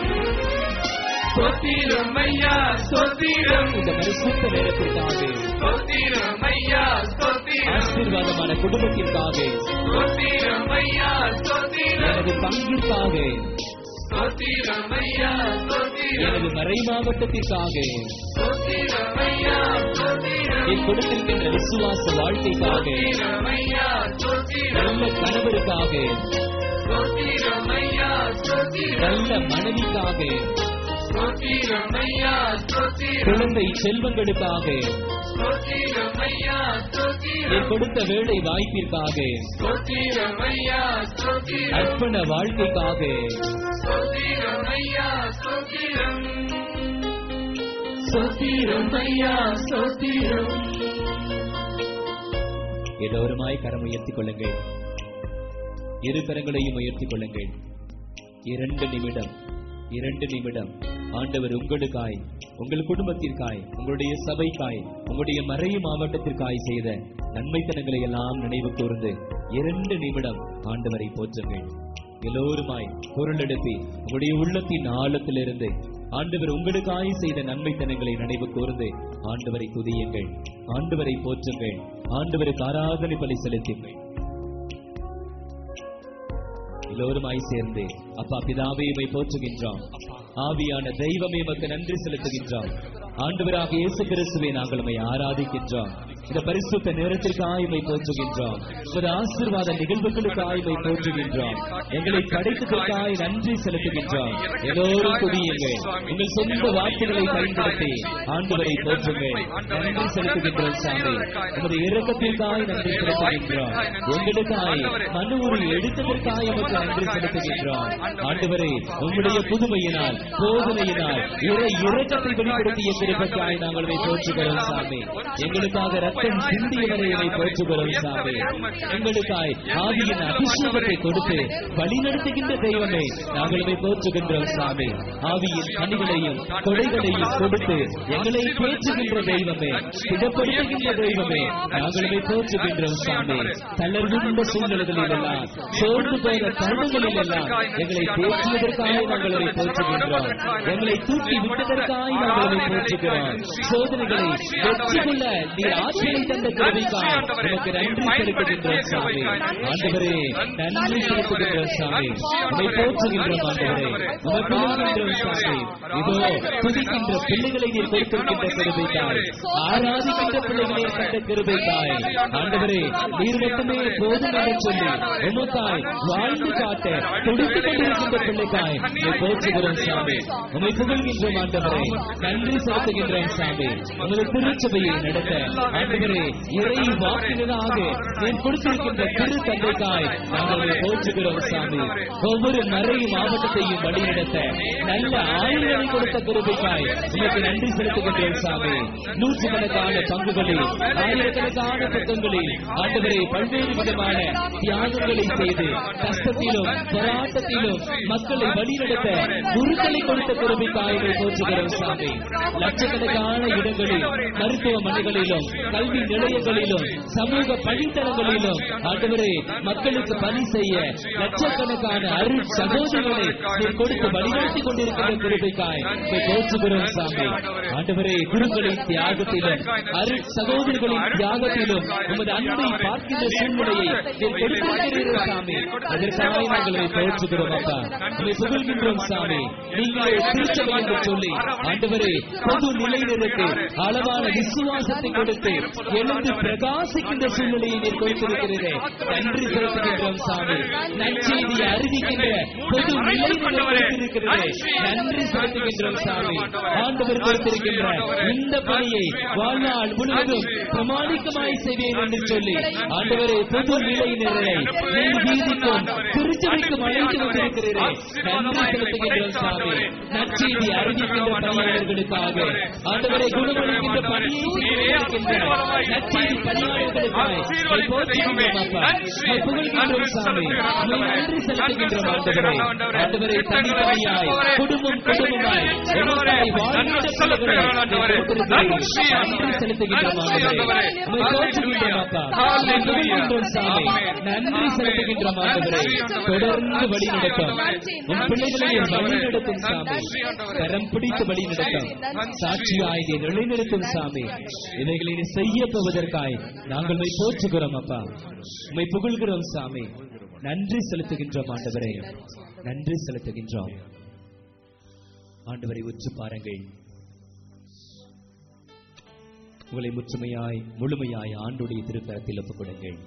சொத்திரம் ஐயா சொத்திரம் இந்த பரிசுத்த நேரத்திற்காக சொத்திரம் ஐயா சொத்திரம் ஆசீர்வாதமான குடும்பத்திற்காக சொத்திரம் ஐயா சொத்திரம் எனது பங்கிற்காக சொத்திரம் ஐயா சொத்திரம் எனது மறை மாவட்டத்திற்காக சொத்திரம் ஐயா சொத்திரம் என் கொடுத்திருக்கின்ற விசுவாச வாழ்க்கைக்காக சொத்திரம் ஐயா சொத்திரம் நல்ல கணவருக்காக சொத்திரம் ஐயா சொத்திரம் நல்ல மனைவிக்காக சொத்திரம் ஐயா சொத்திரம் குழந்தை செல்வங்களுக்காக சொத்திரம் ஐயா சொத்திரம் என் கொடுத்த வேலை வாய்ப்பிற்காக சொத்திரம் ஐயா சொத்திரம் அர்ப்பண வாழ்க்கைக்காக சொத்திரம் ஐயா சொத்திரம் சொத்திரம் ஐயா சொத்திரம் எல்லோருமாய் கரம் உயர்த்திக் கொள்ளுங்கள் இரு கரங்களையும் உயர்த்திக் கொள்ளுங்கள் இரண்டு நிமிடம் இரண்டு நிமிடம் ஆண்டவர் உங்களுக்காய் உங்கள் குடும்பத்திற்காய் உங்களுடைய சபைக்காய் உங்களுடைய மறைய மாவட்டத்திற்காய் செய்த நன்மைத்தனங்களை எல்லாம் நினைவு கூர்ந்து இரண்டு நிமிடம் ஆண்டவரை போற்றுங்கள் எல்லோருமாய் பொருள் எடுத்து உங்களுடைய உள்ளத்தின் ஆழத்திலிருந்து ஆண்டவர் உங்களுக்காய் செய்த நன்மைத்தனங்களை நினைவு கூர்ந்து ஆண்டவரை துதியுங்கள் ஆண்டவரை போற்றுங்கள் ஆண்டவருக்கு ஆராதனை பலி செலுத்துங்கள் எல்லோருமாய் சேர்ந்து அப்பா பிதாவே உம்மை போற்றுகின்றோம் ஆவியான தெய்வமே உமக்கு நன்றி செலுத்துகின்றோம் ஆண்டவராக இயேசு கிறிஸ்துவை நாங்கள் உம்மை ஆராதிக்கின்றோம் இந்த பரிசுத்த நேரத்திற்காக உம்மை போற்றுகின்றோம் ஒரு ஆசீர்வாத நிகழ்வுகளுக்காக உம்மை போற்றுகின்றோம் எங்களை படைத்ததற்காக நன்றி செலுத்துகின்றோம் எல்லோரும் துதியுங்கள் உங்கள் சொந்த வார்த்தைகளை பயன்படுத்தி ஆண்டவரை போற்றுங்கள் நன்றி செலுத்துகின்றோம் சாமி உமது இரக்கத்திற்காக நன்றி செலுத்துகின்றோம் எங்களுக்காய் மனு ஒரு எடுத்ததற்காக உமக்கு நன்றி செலுத்துகின்றோம் ஆண்டவரே உம்முடைய புதுமையினால் போதனையினால் இறை இரக்கத்தை வெளிப்படுத்திய கிருபைக்காய் நாங்கள் உம்மை போற்றுகிறோம் சாமி எங்களுக்காக ரத்தம் சிந்தியவரை உம்மை போற்றுகிறோம் சாமி எங்களுக்காய் ஆவியின் அபிஷேகத்தை கொடுத்து வழிநடத்துகின்ற தெய்வமே நாங்கள் உம்மை போற்றுகின்றோம் சாமி ஆவியின் கனிகளையும் கொடைகளையும் கொடுத்து எங்களை பேற்றுகின்ற தெய்வமே திடப்படுத்துகின்ற தெய்வமே நாங்கள் உம்மை போற்றுகின்றோம் சாமி தளர்வுள்ள சூழ்நிலைகளில் எல்லாம் சோர்ந்து போன தருணங்களில் எல்லாம் எங்களை பேசுவதற்காக நாங்கள் உம்மை போற்றுகின்றோம் எங்களை தூக்கி விட்டதற்காக நாங்கள் உம்மை போற்றுகிறோம் சோதனைகளை வெற்றி கொள்ள நீர் பிள்ளைகளை தந்த கிருபைக்காய் உமக்கு நன்றி செலுத்துகின்றோம் சாமி ஆண்டவரே நன்றி செலுத்துகின்றோம் சாமி உமை போற்றுகின்றோம் ஆண்டவரே உமை புகழ்கின்றோம் சாமி இதோ துதிக்கின்ற பிள்ளைகளை நீர் கொடுத்திருக்கின்ற கிருபைக்காய் ஆராதிக்கின்ற பிள்ளைகளை கண்ட கிருபைக்காய் ஆண்டவரே நீர் மட்டுமே போதும் என்று சொல்லி உமக்காய் வாழ்ந்து காட்ட துடித்துக் கொண்டிருக்கின்ற பிள்ளைக்காய் உமை போற்றுகிறோம் சாமி உமை புகழ்கின்றோம் ஆண்டவரே நன்றி செலுத்துகின்றோம் சாமி உமது திருச்சபையை நடத்த ஆண்டவரே இறை வாக்கினராக நீர் கொடுத்திருக்கின்ற திரு தந்தைக்காய் நாங்கள் உம்மை போற்றுகிறோம் சாமி ஒவ்வொரு மறை மாவட்டத்தையும் வழிநடத்த நல்ல ஆயுதங்களை கொடுத்த கிருபைக்காய் உமக்கு நன்றி செலுத்துகின்றோம் சாமி நூற்றுக்கணக்கான பங்குகளில் ஆயிரக்கணக்கான பக்கங்களில் ஆண்டவரே பல்வேறு விதமான தியாகங்களை செய்து கஷ்டத்திலும் போராட்டத்திலும் மக்களை வழிநடத்த குருக்களை கொடுத்த கிருபைக்காய் உம்மை போற்றுகிறோம் சாமி லட்சக்கணக்கான இடங்களில் மருத்துவமனைகளிலும் கல்வி நிலையங்களிலும் சமூக பணித்தளங்களிலும் ஆண்டவரே மக்களுக்கு பணி செய்ய லட்சக்கணக்கான அருள் சகோதரர்களை நீர் கொடுத்து வழிநடத்தி கொண்டிருக்கிற கிருபைக்காய் உம்மை போற்றுகிறோம் சாமி ஆண்டவரே குருக்களின் தியாகத்திலும் அருள் சகோதரர்களின் தியாகத்திலும் உமது அன்பை பார்க்கின்ற சூழ்நிலையை நீர் கொடுத்திருக்கிறீர்கள் சாமி அதற்காக நாங்கள் உம்மை போற்றுகிறோம் அப்பா உம்மை புகழ்கின்றோம் சாமி நீங்களே திருச்சபை என்று சொல்லி ஆண்டவரே பொது நிலையினருக்கு அளவான விசுவாசத்தை கொடுத்து எழுந்து பிரகாசிக்கின்ற சூழ்நிலையை நீர் கொடுத்திருக்கிறீரே நன்றி செலுத்துகின்றோம் சாமி நற்செய்தியை அறிவிக்கின்ற பொது நிலையினர் கொடுத்திருக்கிறீரே நன்றி செலுத்துகின்றோம் சாமி ஆண்டவர் கொடுத்திருக்கின்ற இந்த பணியை வாழ்நாள் முழுவதும் பிரமாணிக்கமாய் செய்வேன் என்று சொல்லி ஆண்டவரே பொது நிலையினரை நீர் வீதிக்கும் திருச்சபைக்கும் அழைத்து வந்திருக்கிறீரே நன்றி செலுத்துகின்றோம் சாமி நற்செய்தி அறிவிக்கின்ற பணியாளர்களுக்காக ஆண்டவரை குணமளிக்கின்ற பணியை செய்திருக்கின்ற நற்செய்தி பணியாளர்களுக்காக உம்மை போற்றுகின்றோம் அப்பா உம்மை புகழ்கின்றோம் சாமி உம்மை நன்றி செலுத்துகின்றோம் ஆண்டவரே ஆண்டவரை தனித்தனியாய் குடும்பம் குடும்பமாய் எமக்காய் வாழ்கின்ற பிள்ளைகளை நீர் கொடுத்திருக்கிறீர். நன்றி செலுத்துகின்றோம் ஆண்டவரே உம்மை போற்றுகின்றோம் அப்பா உம்மை புகழ்கின்றோம் சாமி நன்றி செலுத்துகின்றோம் ஆண்டவரே தொடர்ந்து வழி நடத்தும் உன் பிள்ளைகளை நீர் வழி நடத்தும் சாமி கரம் பிடித்து வழி நடத்தும் சாட்சியாய் நீர் நிலைநிறுத்தும் சாமி இவைகளை நீர் செய்ய போவதற்காய் நாங்கள் உம்மை போற்றுகிறோம் அப்பா உம்மை புகழ்கிறோம் சாமி நன்றி செலுத்துகின்றோம் ஆண்டவரே நன்றி செலுத்துகின்றோம் ஆண்டவரை உற்று பாருங்கள் உங்களை முற்றுமையாய் முழுமையாய் ஆண்டுடைய திருக்கரத்தில் ஒப்புக் கொடுங்கள்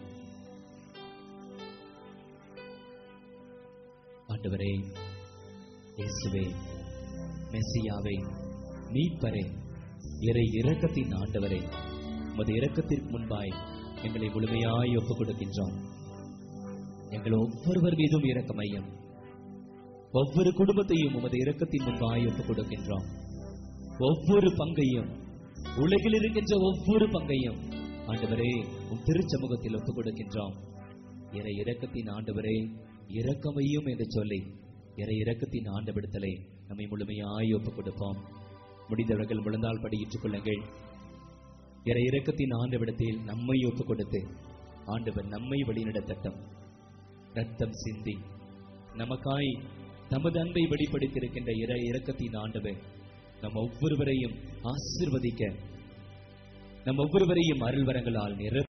ஆண்டவரே இயேசுவே மெஸ்ஸியாவே மீட்பரே இறை இரக்கத்தின் ஆண்டவரே உமது இரக்கத்திற்கு முன்பாய் எங்களை முழுமையாய் ஒப்புக் கொடுக்கின்றோம் எங்கள் ஒவ்வொருவர் மீதும் இரக்கம் ஐயம் ஒவ்வொரு குடும்பத்தையும் உமது இரக்கத்தின் முன்பாய் ஒப்புக் கொடுக்கின்றோம் ஒவ்வொரு பங்கையும் உலகில் இருக்கின்ற ஒவ்வொரு பங்கையும் ஆண்டவரே உம் திருச்சமூகத்தில் ஒப்புக் கொடுக்கின்றோம் இறை இரக்கத்தின் ஆண்டவரே இரக்கமையும் என்று சொல்லி இறை இரக்கத்தின் ஆண்டவிடுத்தலை நம்மை முழுமையாய் ஒப்புக் கொடுப்போம் முடிந்தவர்கள் முழந்தால் படியிட்டுக் கொள்ளுங்கள் இறை இரக்கத்தின் ஆண்டவிடத்தில் நம்மை ஒப்புக் கொடுத்து ஆண்டவர் நம்மை வழிநடத்தட்டும் ரத்தம் சிந்தி நமக்காய் நமது அன்பை வெளிப்படுத்தியிருக்கின்ற இறை இரக்கத்தின் ஆண்டவர் நம் ஒவ்வொருவரையும் ஆசிர்வதிக்க நம் ஒவ்வொருவரையும் அருள்வரங்களால் நிற